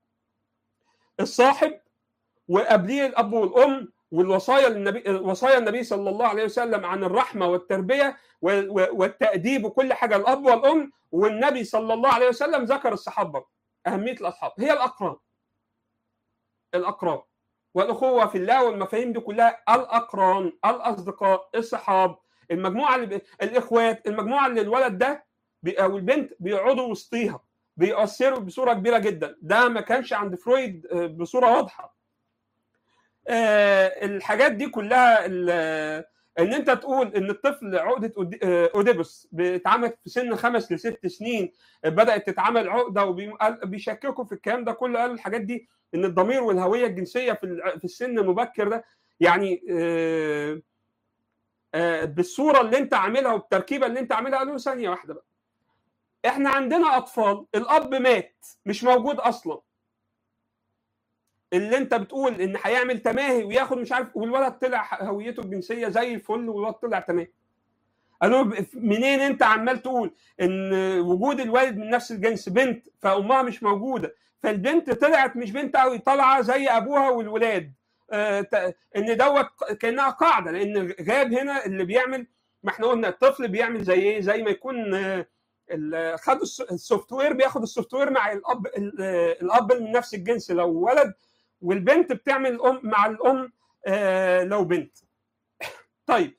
الصاحب وقبليه الاب والام والوصايا للنبي وصايا النبي صلى الله عليه وسلم عن الرحمه والتربيه والتاديب وكل حاجه الاب والام والنبي صلى الله عليه وسلم ذكر الصحابه اهميه الاصحاب هي الاقران الاقران والاخوه في الله والمفاهيم دي كلها الاقران الاصدقاء الصحاب المجموعه اللي الاخوات المجموعه اللي الولد ده او البنت بيقعدوا وسطيها بيأثروا بصوره كبيره جدا ده ما كانش عند فرويد بصوره واضحه الحاجات دي كلها ان انت تقول ان الطفل عقده اوديبوس اتعملت في سن خمس لست سنين بدات تتعمل عقده وبيشككوا في الكلام ده كله قالوا الحاجات دي ان الضمير والهويه الجنسيه في في السن المبكر ده يعني بالصوره اللي انت عاملها والتركيبه اللي انت عاملها قالوا ثانيه واحده بقى احنا عندنا اطفال الاب مات مش موجود اصلا اللي انت بتقول ان هيعمل تماهي وياخد مش عارف والولد طلع هويته الجنسيه زي الفل والولد طلع تماهي قالوا منين انت عمال تقول ان وجود الوالد من نفس الجنس بنت فامها مش موجوده فالبنت طلعت مش بنت قوي طالعه زي ابوها والولاد آه ان دوت كانها قاعده لان غاب هنا اللي بيعمل ما احنا قلنا الطفل بيعمل زي ايه زي ما يكون آه خد السوفت وير بياخد السوفت وير مع الاب الاب من نفس الجنس لو ولد والبنت بتعمل الام مع الام آه لو بنت طيب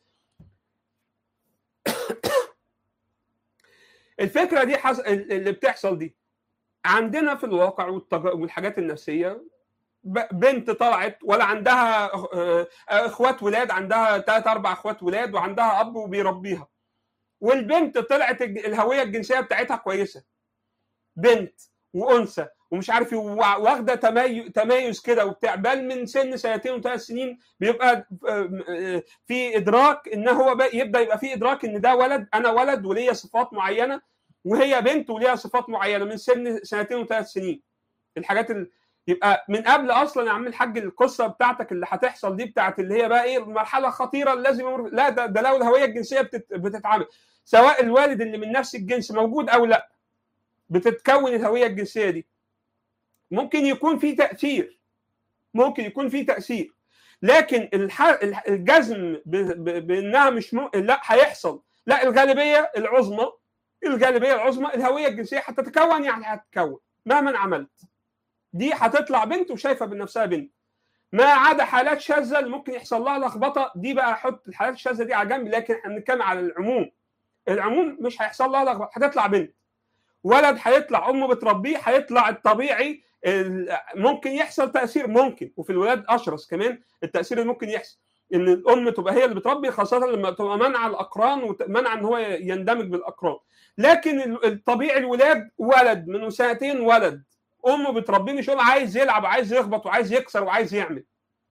الفكره دي حص... اللي بتحصل دي عندنا في الواقع والحاجات النفسيه بنت طلعت ولا عندها اخوات ولاد عندها ثلاث اربع اخوات ولاد وعندها اب وبيربيها والبنت طلعت الهويه الجنسيه بتاعتها كويسه بنت وانثى ومش عارف واخده تميز تميز كده وبتاع بل من سن سنتين وثلاث سنين بيبقى في ادراك ان هو يبدا يبقى في ادراك ان ده ولد انا ولد وليا صفات معينه وهي بنت وليها صفات معينه من سن سنتين وثلاث سنين الحاجات اللي يبقى من قبل اصلا يا عم الحاج القصه بتاعتك اللي هتحصل دي بتاعت اللي هي بقى ايه المرحله الخطيره اللي لازم يمر لا ده, ده لو الهويه الجنسيه بتت... بتتعامل سواء الوالد اللي من نفس الجنس موجود او لا بتتكون الهويه الجنسيه دي ممكن يكون في تاثير ممكن يكون في تاثير لكن الح... الجزم ب... ب... بانها مش م... لا هيحصل لا الغالبيه العظمى الغالبيه العظمى الهويه الجنسيه هتتكون يعني هتتكون مهما عملت دي هتطلع بنت وشايفه بنفسها بنت ما عدا حالات شاذه اللي ممكن يحصل لها لخبطه دي بقى احط الحالات الشاذه دي على جنب لكن احنا بنتكلم على العموم العموم مش هيحصل لها لخبطه هتطلع بنت ولد هيطلع امه بتربيه هيطلع الطبيعي ممكن يحصل تاثير ممكن وفي الولاد اشرس كمان التاثير اللي ممكن يحصل ان الام تبقى هي اللي بتربي خاصه لما تبقى منع الاقران ومنع ان هو يندمج بالاقران لكن الطبيعي الولاد ولد من سنتين ولد امه بتربيه مش هو عايز يلعب وعايز يخبط وعايز يكسر وعايز يعمل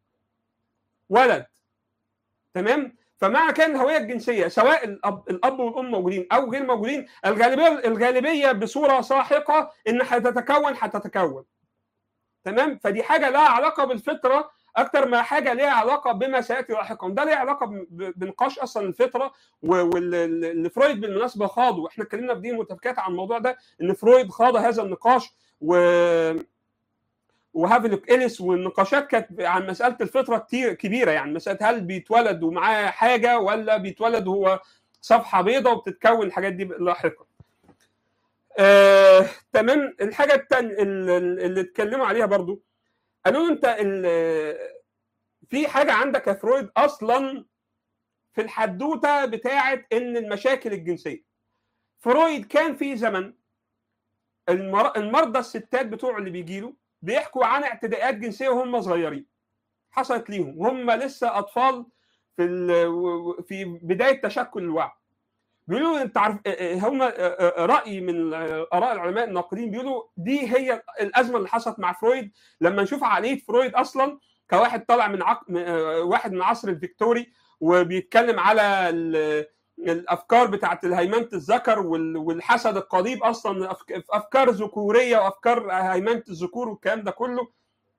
ولد تمام فمعنى كان الهويه الجنسيه سواء الاب, الأب والام موجودين او غير موجودين الغالبيه الغالبيه بصوره ساحقه ان هتتكون هتتكون تمام فدي حاجه لها علاقه بالفطره اكتر ما حاجه ليها علاقه بما سياتي لاحقا ده ليه علاقه بنقاش اصلا الفطره واللي فرويد بالمناسبه خاضه واحنا اتكلمنا في دي متفكات عن الموضوع ده ان فرويد خاض هذا النقاش و وهافلوك اليس والنقاشات كانت عن مساله الفطره كتير كبيره يعني مساله هل بيتولد ومعاه حاجه ولا بيتولد هو صفحه بيضاء وبتتكون الحاجات دي لاحقا. آه، تمام الحاجه الثانيه اللي اتكلموا عليها برضو قالوا له انت في حاجه عندك يا فرويد اصلا في الحدوته بتاعه ان المشاكل الجنسيه فرويد كان في زمن المرضى الستات بتوع اللي بيجيله بيحكوا عن اعتداءات جنسيه وهم صغيرين حصلت ليهم وهم لسه اطفال في في بدايه تشكل الوعي بيقولوا انت عارف هم راي من اراء العلماء الناقدين بيقولوا دي هي الازمه اللي حصلت مع فرويد لما نشوف عقليه فرويد اصلا كواحد طالع من عق... واحد من العصر الفيكتوري وبيتكلم على الافكار بتاعت هيمنه الذكر والحسد القضيب اصلا افكار ذكوريه وافكار هيمنه الذكور والكلام ده كله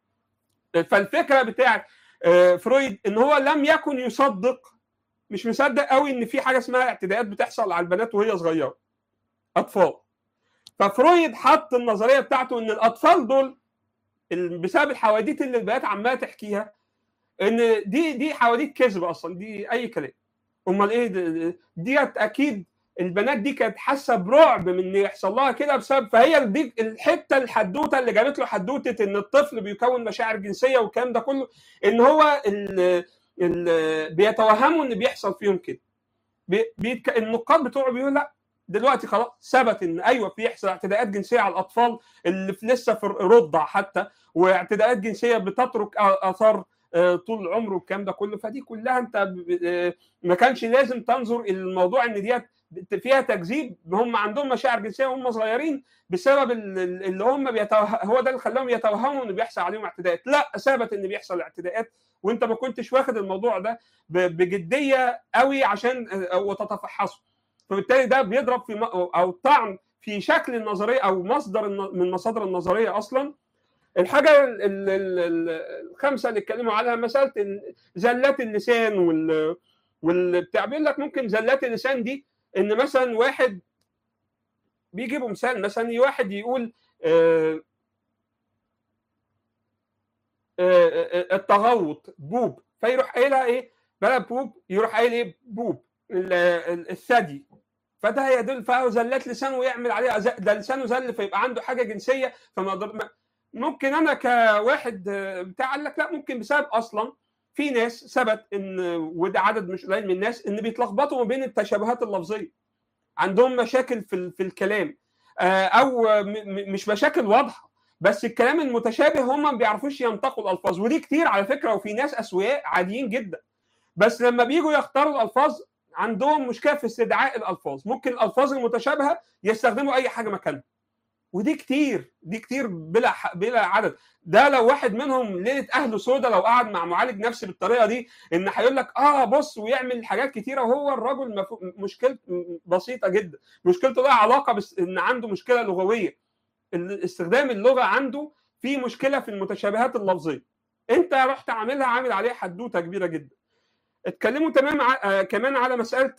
فالفكره بتاعت فرويد ان هو لم يكن يصدق مش مصدق قوي ان في حاجه اسمها اعتداءات بتحصل على البنات وهي صغيره اطفال ففرويد حط النظريه بتاعته ان الاطفال دول بسبب الحواديت اللي البنات عماله تحكيها ان دي دي حواديت كذب اصلا دي اي كلام امال ايه ديت اكيد البنات دي كانت حاسه برعب من ان يحصل لها كده بسبب فهي دي الحته الحدوته اللي جابت له حدوته ان الطفل بيكون مشاعر جنسيه والكلام ده كله ان هو ال ال بيتوهموا ان بيحصل فيهم كده بيتك... النقاد بتوعه بيقول لا دلوقتي خلاص ثبت ان ايوه بيحصل اعتداءات جنسيه على الاطفال اللي في لسه في رضع حتى واعتداءات جنسيه بتترك اثار طول العمر والكلام ده كله فدي كلها انت ما كانش لازم تنظر الموضوع ان ديت فيها تكذيب هم عندهم مشاعر جنسيه وهم صغيرين بسبب اللي هم بيتوه... هو ده اللي خلاهم يتوهموا ان بيحصل عليهم اعتداءات لا ثبت ان بيحصل اعتداءات وانت ما كنتش واخد الموضوع ده بجديه قوي عشان وتتفحصه فبالتالي ده بيضرب في او طعن في شكل النظريه او مصدر من مصادر النظريه اصلا الحاجه الخمسه اللي اتكلموا عليها مساله زلات اللسان وال والبتاع بيقول لك ممكن زلات اللسان دي ان مثلا واحد بيجيبوا مثال مثلا واحد يقول آه آه التغوط بوب فيروح قايلها ايه بلا بوب يروح قايل ايه بوب الثدي فده يدل فهو زلات لسانه ويعمل عليها ده لسانه زل فيبقى عنده حاجه جنسيه فما ممكن انا كواحد بتاع قال لك لا ممكن بسبب اصلا في ناس ثبت ان وده عدد مش قليل من الناس ان بيتلخبطوا ما بين التشابهات اللفظيه عندهم مشاكل في في الكلام او مش مشاكل واضحه بس الكلام المتشابه هم ما بيعرفوش ينطقوا الالفاظ ودي كتير على فكره وفي ناس اسوياء عاديين جدا بس لما بيجوا يختاروا الالفاظ عندهم مشكله في استدعاء الالفاظ ممكن الالفاظ المتشابهه يستخدموا اي حاجه مكانها ودي كتير دي كتير بلا بلا عدد ده لو واحد منهم ليله اهله سودا لو قعد مع معالج نفسي بالطريقه دي ان هيقول لك اه بص ويعمل حاجات كتيره وهو الراجل مفو... مشكلته بسيطه جدا مشكلته لها علاقه بس ان عنده مشكله لغويه استخدام اللغه عنده في مشكله في المتشابهات اللفظيه انت رحت عاملها عامل عليها حدوته كبيره جدا اتكلموا تمام ع... كمان على مساله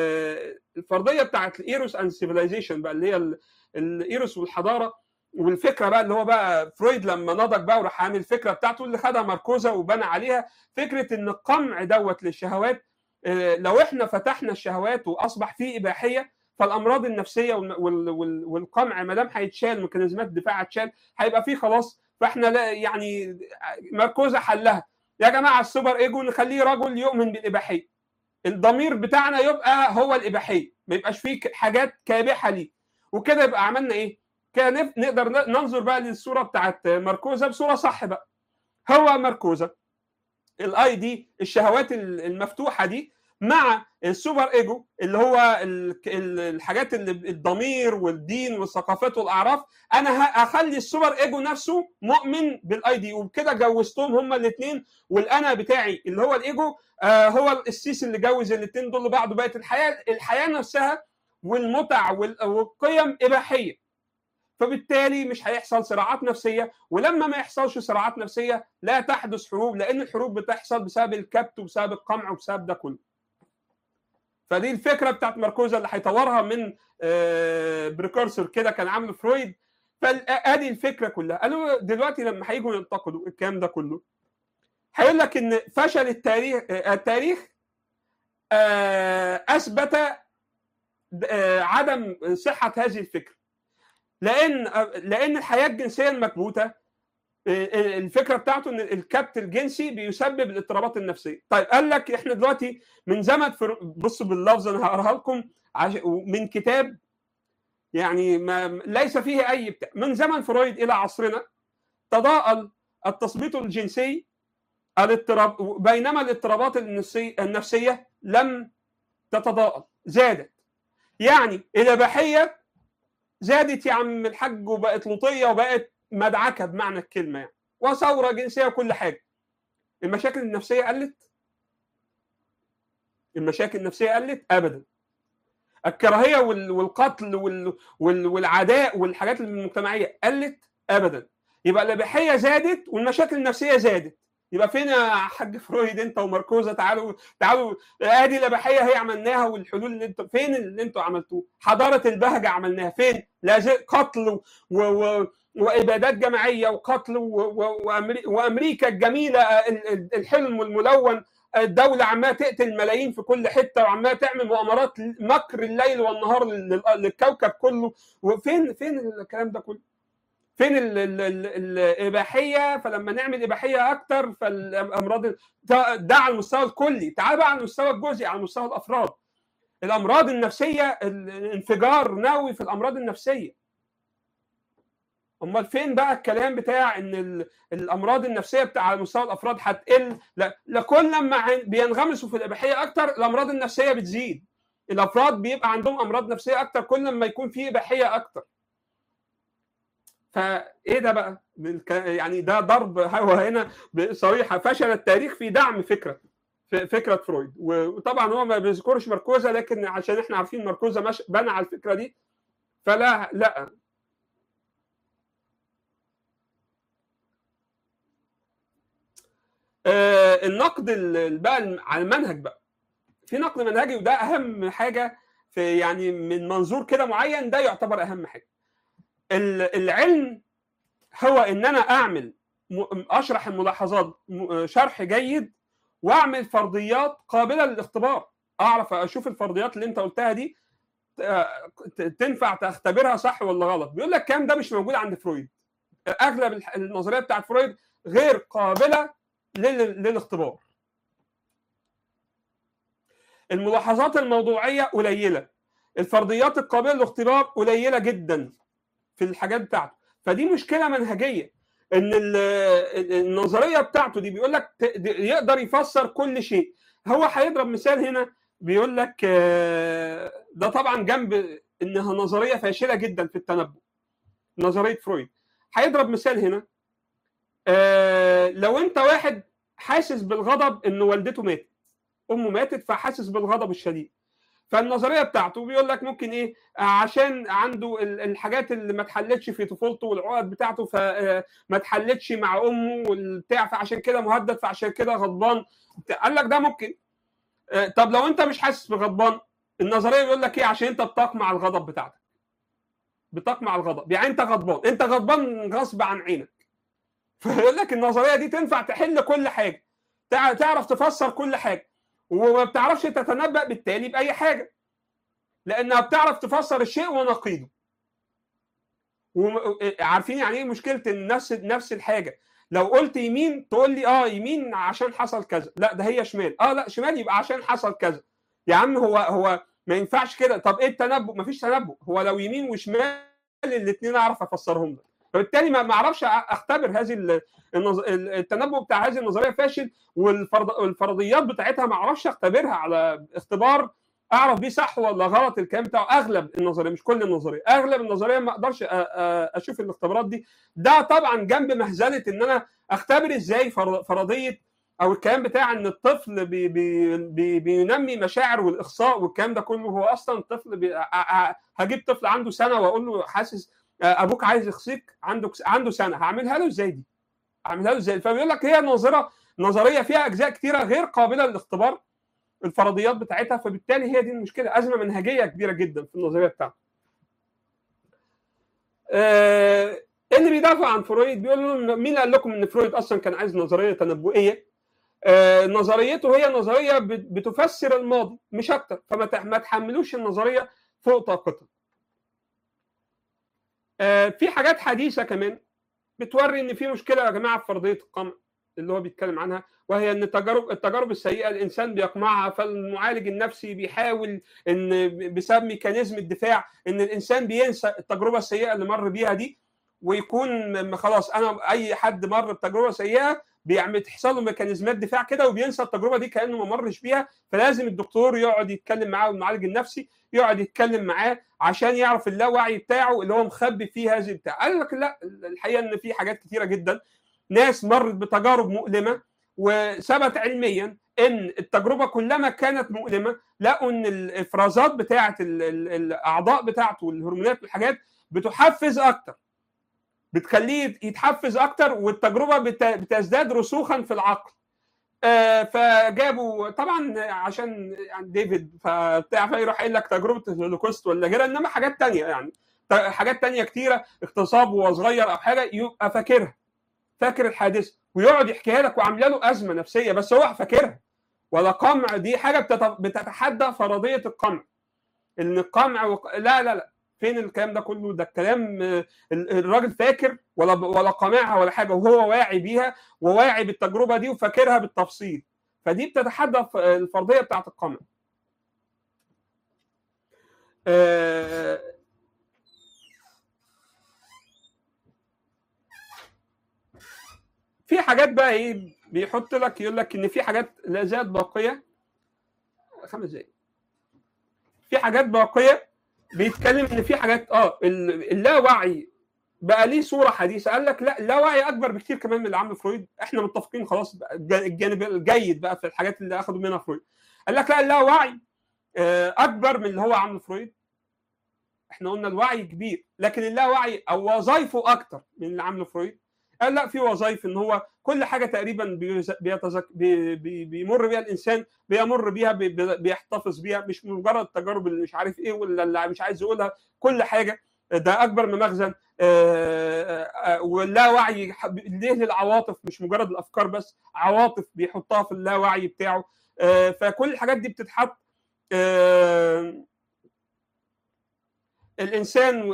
الفرضيه بتاعت الايروس اند سيفيلايزيشن بقى اللي هي الايروس والحضاره والفكره بقى اللي هو بقى فرويد لما نضج بقى وراح عامل الفكره بتاعته اللي خدها ماركوزا وبنى عليها فكره ان القمع دوت للشهوات لو احنا فتحنا الشهوات واصبح فيه اباحيه فالامراض النفسيه والقمع ما دام هيتشال ميكانيزمات الدفاع هتشال هيبقى فيه خلاص فاحنا لا يعني ماركوزا حلها يا جماعه السوبر ايجو نخليه رجل يؤمن بالاباحيه الضمير بتاعنا يبقى هو الاباحيه ما يبقاش فيه حاجات كابحه ليه وكده يبقى عملنا ايه؟ كده نقدر ننظر بقى للصوره بتاعت ماركوزا بصوره صح بقى هو ماركوزا الاي دي الشهوات المفتوحه دي مع السوبر ايجو اللي هو الحاجات اللي الضمير والدين والثقافات والاعراف انا هخلي السوبر ايجو نفسه مؤمن بالاي دي وبكده جوزتهم هما الاثنين والانا بتاعي اللي هو الايجو آه هو السيس اللي جوز الاثنين دول لبعض بقت الحياه الحياه نفسها والمتع والقيم اباحيه فبالتالي مش هيحصل صراعات نفسيه ولما ما يحصلش صراعات نفسيه لا تحدث حروب لان الحروب بتحصل بسبب الكبت وبسبب القمع وبسبب ده كله فدي الفكره بتاعت ماركوزا اللي هيطورها من بريكورسور كده كان عامله فرويد فادي الفكره كلها قالوا دلوقتي لما هيجوا ينتقدوا الكلام ده كله هيقول لك ان فشل التاريخ التاريخ اثبت عدم صحه هذه الفكره لان لان الحياه الجنسيه المكبوته الفكره بتاعته ان الكبت الجنسي بيسبب الاضطرابات النفسيه طيب قال لك احنا دلوقتي من زمن فر... بصوا باللفظ انا هقراها لكم عش... من كتاب يعني ما ليس فيه اي بتاع من زمن فرويد الى عصرنا تضاءل التثبيط الجنسي الاضطراب بينما الاضطرابات النفسيه النفسيه لم تتضاءل زادت يعني الاباحيه زادت يا عم الحاج وبقت لطيه وبقت مدعكه بمعنى الكلمه يعني وثوره جنسيه وكل حاجه المشاكل النفسيه قلت المشاكل النفسيه قلت ابدا الكراهيه والقتل والعداء والحاجات المجتمعيه قلت ابدا يبقى الاباحيه زادت والمشاكل النفسيه زادت يبقى فين يا حاج فرويد انت وماركوزا تعالوا تعالوا ادي الاباحيه هي عملناها والحلول اللي انتوا فين اللي انتوا عملتوه؟ حضاره البهجه عملناها فين؟ لا قتل و... و... وابادات جماعيه وقتل و... و... وامريكا الجميله الحلم الملون الدولة عمالة تقتل ملايين في كل حتة وعمالة تعمل مؤامرات مكر الليل والنهار للكوكب كله وفين فين الكلام ده كله؟ فين ال ال ال الاباحيه فلما نعمل اباحيه اكتر فالامراض ده على المستوى الكلي تعال بقى على المستوى الجزئي على مستوى الافراد الامراض النفسيه الانفجار نووي في الامراض النفسيه امال فين بقى الكلام بتاع ان الامراض النفسيه بتاع على مستوى الافراد هتقل لا لكل لما بينغمسوا في الاباحيه اكتر الامراض النفسيه بتزيد الافراد بيبقى عندهم امراض نفسيه اكتر كل ما يكون في اباحيه اكتر فايه ده بقى يعني ده ضرب هو هنا صريحه فشل التاريخ في دعم فكره فكره فرويد وطبعا هو ما بيذكرش ماركوزا لكن عشان احنا عارفين ماركوزا مش بنى على الفكره دي فلا لا آه النقد بقى على المنهج بقى في نقد منهجي وده اهم حاجه في يعني من منظور كده معين ده يعتبر اهم حاجه العلم هو ان انا اعمل اشرح الملاحظات شرح جيد واعمل فرضيات قابله للاختبار اعرف اشوف الفرضيات اللي انت قلتها دي تنفع تختبرها صح ولا غلط بيقول لك الكلام ده مش موجود عند فرويد اغلب النظريه بتاعت فرويد غير قابله للاختبار الملاحظات الموضوعيه قليله الفرضيات القابله للاختبار قليله جدا في الحاجات بتاعته فدي مشكله منهجيه ان النظريه بتاعته دي بيقول لك يقدر يفسر كل شيء هو هيضرب مثال هنا بيقول لك ده طبعا جنب انها نظريه فاشله جدا في التنبؤ نظريه فرويد هيضرب مثال هنا لو انت واحد حاسس بالغضب ان والدته ماتت امه ماتت فحاسس بالغضب الشديد فالنظريه بتاعته بيقول لك ممكن ايه عشان عنده الحاجات اللي ما اتحلتش في طفولته والعقد بتاعته فما اتحلتش مع امه والبتاع فعشان كده مهدد فعشان كده غضبان قال لك ده ممكن طب لو انت مش حاسس بغضبان النظريه بيقول لك ايه عشان انت بتقمع الغضب بتاعتك بتقمع الغضب يعني انت غضبان انت غضبان غصب عن عينك فيقول لك النظريه دي تنفع تحل كل حاجه تعرف تفسر كل حاجه وما بتعرفش تتنبأ بالتالي بأي حاجة لأنها بتعرف تفسر الشيء ونقيضه وعارفين يعني ايه مشكله نفس نفس الحاجه لو قلت يمين تقول لي اه يمين عشان حصل كذا لا ده هي شمال اه لا شمال يبقى عشان حصل كذا يا عم هو هو ما ينفعش كده طب ايه التنبؤ ما فيش تنبؤ هو لو يمين وشمال الاثنين اعرف افسرهم لك فبالتالي ما اعرفش اختبر هذه التنبؤ بتاع هذه النظريه فاشل والفرضيات بتاعتها ما اعرفش اختبرها على اختبار اعرف بيه صح ولا غلط الكلام بتاعه اغلب النظريه مش كل النظريه اغلب النظريه ما اقدرش اشوف الاختبارات دي ده طبعا جنب مهزله ان انا اختبر ازاي فرضيه او الكلام بتاع ان الطفل بي بي بي بينمي مشاعر والاخصاء والكلام ده كله هو اصلا الطفل بي هجيب طفل عنده سنه واقول له حاسس ابوك عايز يخصيك عنده عنده سنه هعملها له ازاي دي؟ هعملها له ازاي؟ فبيقول لك هي نظره نظريه فيها اجزاء كثيره غير قابله للاختبار الفرضيات بتاعتها فبالتالي هي دي المشكله ازمه منهجيه كبيره جدا في النظريه بتاعته. آه اللي بيدافع عن فرويد بيقول مين قال لكم ان فرويد اصلا كان عايز نظريه تنبؤيه؟ آه نظريته هي نظريه بتفسر الماضي مش اكتر فما تحملوش النظريه فوق طاقتها. آه في حاجات حديثه كمان بتوري ان في مشكله يا جماعه في فرضيه القمع اللي هو بيتكلم عنها وهي ان التجارب التجارب السيئه الانسان بيقمعها فالمعالج النفسي بيحاول ان بسبب ميكانيزم الدفاع ان الانسان بينسى التجربه السيئه اللي مر بيها دي ويكون خلاص انا اي حد مر بتجربه سيئه بيعمل تحصل له ميكانيزمات دفاع كده وبينسى التجربه دي كانه ما مرش بيها فلازم الدكتور يقعد يتكلم معاه والمعالج النفسي يقعد يتكلم معاه عشان يعرف اللاوعي بتاعه اللي هو مخبي فيه هذه بتاع قال لك لا الحقيقه ان في حاجات كتيره جدا ناس مرت بتجارب مؤلمه وثبت علميا ان التجربه كلما كانت مؤلمه لقوا ان الافرازات بتاعه الاعضاء بتاعته والهرمونات والحاجات بتحفز اكتر بتخليه يتحفز اكتر والتجربه بتزداد رسوخا في العقل آه فجابوا طبعا عشان يعني ديفيد فبتاع فيروح قايل لك تجربه الهولوكوست ولا غيرها انما حاجات تانية يعني حاجات تانية كتيره اغتصاب وهو صغير او حاجه يبقى فاكرها فاكر الحادثه ويقعد يحكيها لك وعامله له ازمه نفسيه بس هو فاكرها ولا قمع دي حاجه بتتحدى فرضيه القمع ان القمع وق... لا لا لا فين الكلام ده كله ده الكلام الراجل فاكر ولا ولا قامعها ولا حاجه وهو واعي بيها وواعي بالتجربه دي وفاكرها بالتفصيل فدي بتتحدى الفرضيه بتاعت القمع في حاجات بقى ايه بيحط لك يقول لك ان في حاجات لا زالت باقيه خمس دقايق في حاجات باقيه بيتكلم ان في حاجات اه اللاوعي بقى ليه صوره حديثه قال لك لا اللاوعي اكبر بكتير كمان من اللي عمله فرويد احنا متفقين خلاص الجانب الجيد بقى في الحاجات اللي اخذوا منها فرويد قال لك لا اللاوعي اكبر من اللي هو عمله فرويد احنا قلنا الوعي كبير لكن اللاوعي او وظائفه اكتر من اللي عمله فرويد قال لا في وظائف ان هو كل حاجه تقريبا بيتزك... بي... بي... بيمر بيها الانسان بيمر بيها بي... بيحتفظ بيها مش مجرد تجارب اللي مش عارف ايه ولا اللي مش عايز يقولها كل حاجه ده اكبر من مخزن واللاوعي ليه للعواطف مش مجرد الافكار بس عواطف بيحطها في اللاوعي بتاعه فكل الحاجات دي بتتحط الانسان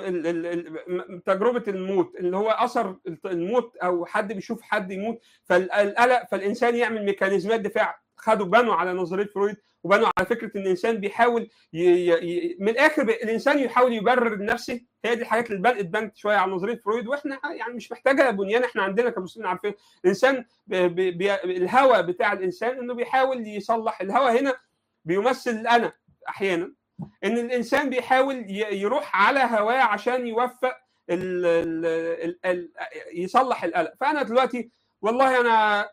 تجربه الموت اللي هو اثر الموت او حد بيشوف حد يموت فالقلق فالانسان يعمل ميكانيزمات دفاع خدوا بنوا على نظريه فرويد وبنوا على فكره ان الانسان بيحاول ي... ي... من الاخر الانسان يحاول يبرر لنفسه هي دي الحاجات اللي بدات بنت شويه على نظريه فرويد واحنا يعني مش محتاجه بنيان احنا عندنا كمسلمين عارفين الانسان بي... بي... الهوى بتاع الانسان انه بيحاول يصلح الهوى هنا بيمثل الانا احيانا ان الانسان بيحاول يروح على هواه عشان يوفق ال ال ال يصلح القلق فانا دلوقتي والله انا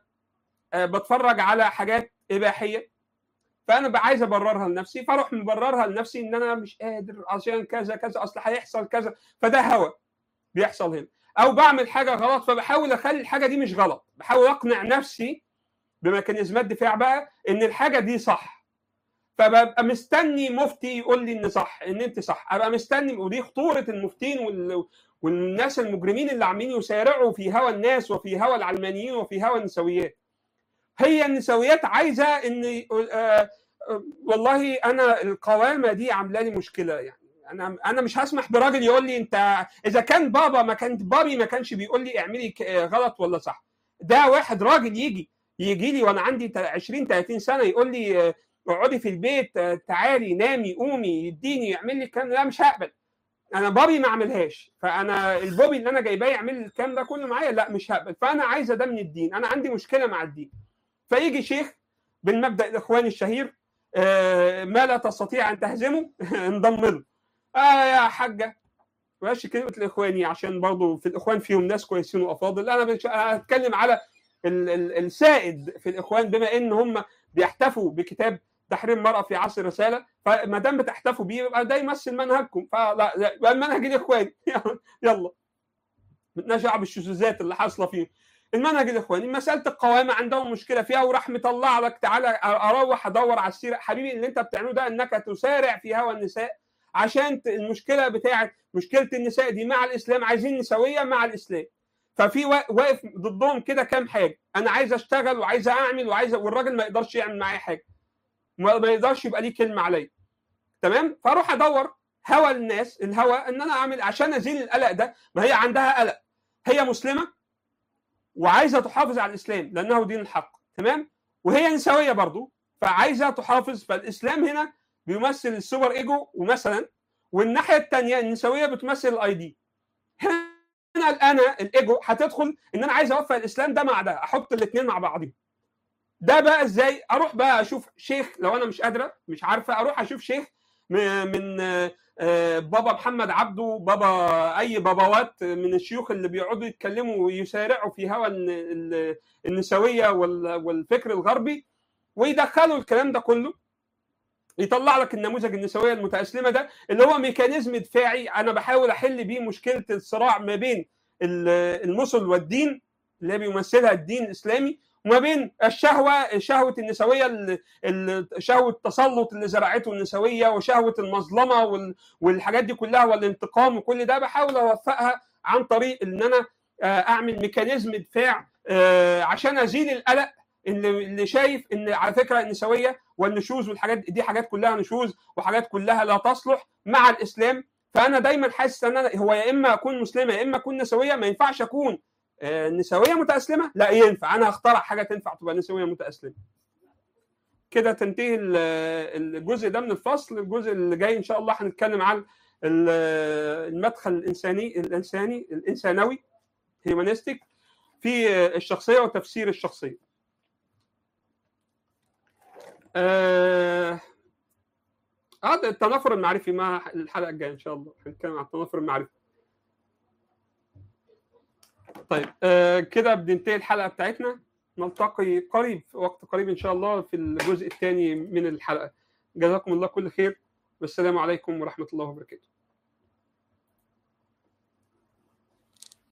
بتفرج على حاجات اباحيه فانا عايز ابررها لنفسي فاروح مبررها لنفسي ان انا مش قادر عشان كذا كذا اصل هيحصل كذا فده هوى بيحصل هنا او بعمل حاجه غلط فبحاول اخلي الحاجه دي مش غلط بحاول اقنع نفسي بميكانيزمات دفاع بقى ان الحاجه دي صح فببقى مستني مفتي يقول لي ان صح ان انت صح ابقى مستني ودي خطوره المفتين وال... والناس المجرمين اللي عاملين يسارعوا في هوى الناس وفي هوى العلمانيين وفي هوى النسويات هي النسويات عايزه ان آه والله انا القوامه دي عامله لي مشكله يعني انا انا مش هسمح براجل يقول لي انت اذا كان بابا ما كان بابي ما كانش بيقول لي اعملي غلط ولا صح ده واحد راجل يجي يجي لي وانا عندي 20 30 سنه يقول لي اقعدي في البيت تعالي نامي قومي يديني يعمل لي الكلام لا مش هقبل انا بابي ما عملهاش فانا البوبي اللي انا جايباه يعمل لي الكلام ده كله معايا لا مش هقبل فانا عايزه ده من الدين انا عندي مشكله مع الدين فيجي شيخ بالمبدا الاخواني الشهير آه ما لا تستطيع ان تهزمه انضم له اه يا حاجه ماشي كلمه الاخواني عشان برضه في الاخوان فيهم ناس كويسين وافاضل انا مش هتكلم على ال ال السائد في الاخوان بما ان هم بيحتفوا بكتاب تحرير المرأة في عصر الرسالة فما دام بتحتفوا بيه يبقى ده يمثل منهجكم فلا يبقى المنهج الاخواني يلا نشع بالشذوذات اللي حاصله فيه المنهج الاخواني مساله القوامه عندهم مشكله فيها وراح مطلع لك تعالى اروح ادور على السيره حبيبي اللي انت بتعمله ده انك تسارع في هوى النساء عشان المشكله بتاعت مشكله النساء دي مع الاسلام عايزين نسويه مع الاسلام ففي واقف ضدهم كده كام حاجه انا عايز اشتغل وعايز اعمل وعايز والراجل ما يقدرش يعمل معايا حاجه ما يقدرش يبقى ليه كلمه عليا تمام فاروح ادور هوى الناس الهوى ان انا اعمل عشان ازيل القلق ده ما هي عندها قلق هي مسلمه وعايزه تحافظ على الاسلام لانه دين الحق تمام وهي نسويه برضو فعايزه تحافظ فالاسلام هنا بيمثل السوبر ايجو ومثلا والناحيه الثانيه النسويه بتمثل الاي دي هنا انا الايجو هتدخل ان انا عايز اوفق الاسلام ده مع ده احط الاثنين مع بعضهم ده بقى ازاي اروح بقى اشوف شيخ لو انا مش قادره مش عارفه اروح اشوف شيخ من بابا محمد عبده بابا اي باباوات من الشيوخ اللي بيقعدوا يتكلموا ويسارعوا في هوى النسويه والفكر الغربي ويدخلوا الكلام ده كله يطلع لك النموذج النسويه المتاسلمه ده اللي هو ميكانيزم دفاعي انا بحاول احل بيه مشكله الصراع ما بين المثل والدين اللي بيمثلها الدين الاسلامي وما بين الشهوه شهوه النسويه شهوه التسلط اللي زرعته النسويه وشهوه المظلمه والحاجات دي كلها والانتقام وكل ده بحاول اوفقها عن طريق ان انا اعمل ميكانيزم دفاع عشان ازيل القلق اللي اللي شايف ان على فكره النسويه والنشوز والحاجات دي حاجات كلها نشوز وحاجات كلها لا تصلح مع الاسلام فانا دايما حاسس ان انا هو يا اما اكون مسلمه يا اما اكون نسويه ما ينفعش اكون نسويه متاسلمه لا ينفع انا هخترع حاجه تنفع تبقى نسويه متاسلمه كده تنتهي الجزء ده من الفصل الجزء اللي جاي ان شاء الله هنتكلم عن المدخل الانساني الانساني الانسانوي هيومانيستيك في الشخصيه وتفسير الشخصيه آه هذا التنافر المعرفي مع الحلقه الجايه ان شاء الله هنتكلم عن التنافر المعرفي طيب آه كده بننتهي الحلقه بتاعتنا نلتقي قريب في وقت قريب ان شاء الله في الجزء الثاني من الحلقه جزاكم الله كل خير والسلام عليكم ورحمه الله وبركاته